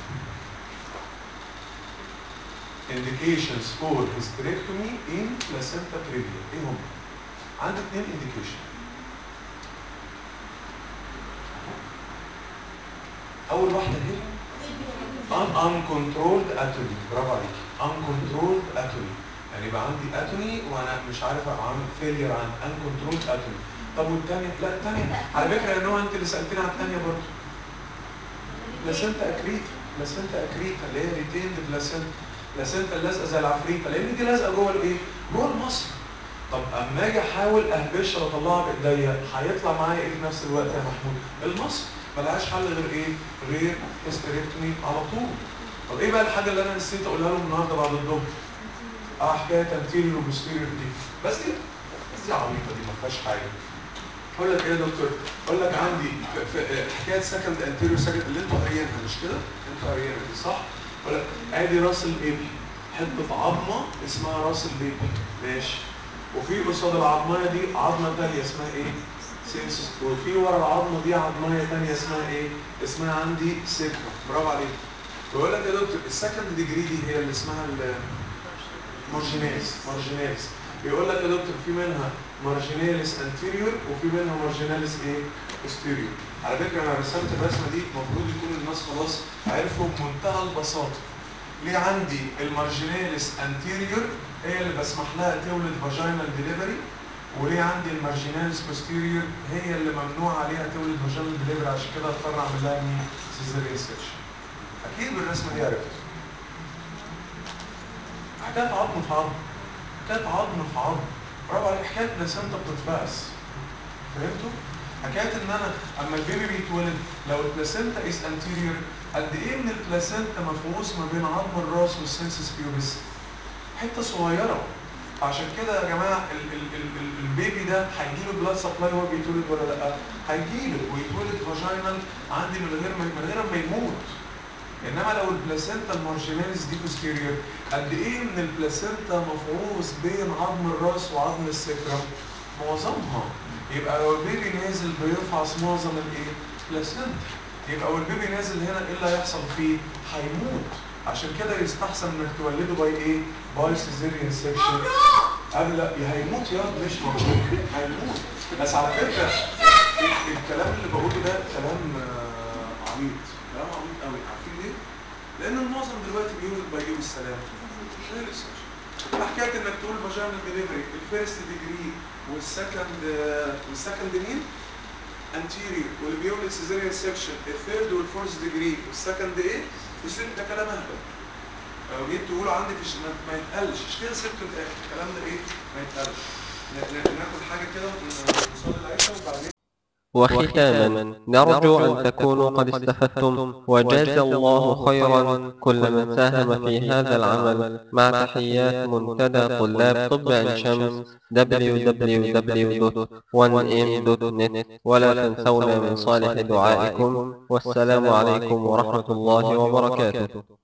indications for hysterectomy in placenta previa ايه هم؟ عندي اثنين indication اول واحده ايه؟ un uncontrolled atomy برافو عليك uncontrolled atomy يعني يبقى عندي اتوني وانا مش عارف اعمل فيلير عن uncontrolled atomy طب والثانيه لا الثانيه على فكره ان هو انت اللي سالتني على الثانيه برضه بلاسنتا اكريتا بلاسنتا اكريتا اللي هي ريتيند بلاسنتا بلاسنتا اللازقه زي العفريته لان دي لازقه جوه الايه؟ جوه المصل طب اما اجي احاول اهبشها واطلعها بايديا هيطلع معايا ايه في نفس الوقت يا محمود؟ المصل ملهاش حل غير ايه؟ غير هيستريكتومي على طول طب ايه بقى الحاجه اللي انا نسيت اقولها لهم النهارده بعد الظهر؟ اه حكايه انتيريور وبوستيريور دي بس دي بس دي عبيطه دي ما فيهاش حاجه اقول لك ايه يا دكتور؟ اقول لك عندي في, في حكايه سكند انتيريور سكند اللي انتوا قاريينها مش كده؟ انتوا قاريينها دي صح؟ اقول لك ادي راس البيبي حته عظمه اسمها راس البيبي ماشي وفي قصاد العظمايه دي عظمه ثانيه اسمها ايه؟ سينسس وفي ورا العظمه دي عظمايه ثانيه اسمها ايه؟ اسمها عندي سيكرا برافو عليك بقول لك يا دكتور السكند ديجري دي هي اللي اسمها مارجيناليس مارجيناليس بيقول لك يا دكتور في منها مارجيناليس انتيريور وفي منها مارجيناليس ايه posterior على فكره انا رسمت الرسمه دي المفروض يكون الناس خلاص عرفوا بمنتهى البساطه ليه عندي المارجيناليس انتيريور هي اللي بسمح لها تولد فاجينال ديليفري وليه عندي المارجيناليس posterior هي اللي ممنوع عليها تولد فاجينال ديليفري عشان كده اضطر اعمل لها مين سيزاريان سيكشن اكيد بالرسمه دي عرفت حكايه عظم في عظم حكايه عظم في عظم برافو عليك حكايه بلاسنتا بتتفقس فهمتوا؟ حكايه ان انا اما البيبي بيتولد لو البلاسنتا از انتيريور قد ايه من البلاسنتا مفقوس ما بين عظم الراس والسنسس بيوبس حته صغيره عشان كده يا جماعه ال ال ال ال البيبي ده هيجي له بلاد سبلاي وهو بيتولد ولا لا؟ هيجي له ويتولد فاجينال عندي من غير ما من غير ما يموت انما لو البلاسنتا المارجيناليس دي بوستيريور قد ايه من البلاسنتا مفعوص بين عظم الراس وعظم السكرم معظمها يبقى لو البيبي نازل بيفعص معظم الايه بلاسنتا يبقى لو البيبي نازل هنا ايه اللي هيحصل فيه هيموت عشان كده يستحسن انك تولده باي ايه باي سيزيريان سيكشن قبل يا هيموت يا مش مبروك هيموت بس على فكره الكلام اللي بقوله ده كلام آه، عبيط كلام عبيط قوي عارفين ليه؟ لان المعظم دلوقتي بيولد باي السلام غير السيكشن حكايه انك تقول فاجينال ديليفري الفيرست ديجري والسكند والسكند مين؟ انتيريور واللي بيولد سيزيريان سيكشن الثيرد والفورث ديجري والسكند ايه؟ الست ده كلام اهبل لو جيت تقوله عندي في الش- ما- ما يتقالش مش كده سبته الاخر الكلام ده ايه؟ ما يتقالش ن- ن- ناخد حاجه كده ونصلي العشاء وبعدين وختاما نرجو أن تكونوا قد استفدتم وجزى الله خيرا كل من ساهم في هذا العمل مع تحيات منتدى طلاب طب عين شمس www.1m.net ولا تنسونا من صالح دعائكم والسلام عليكم ورحمة الله وبركاته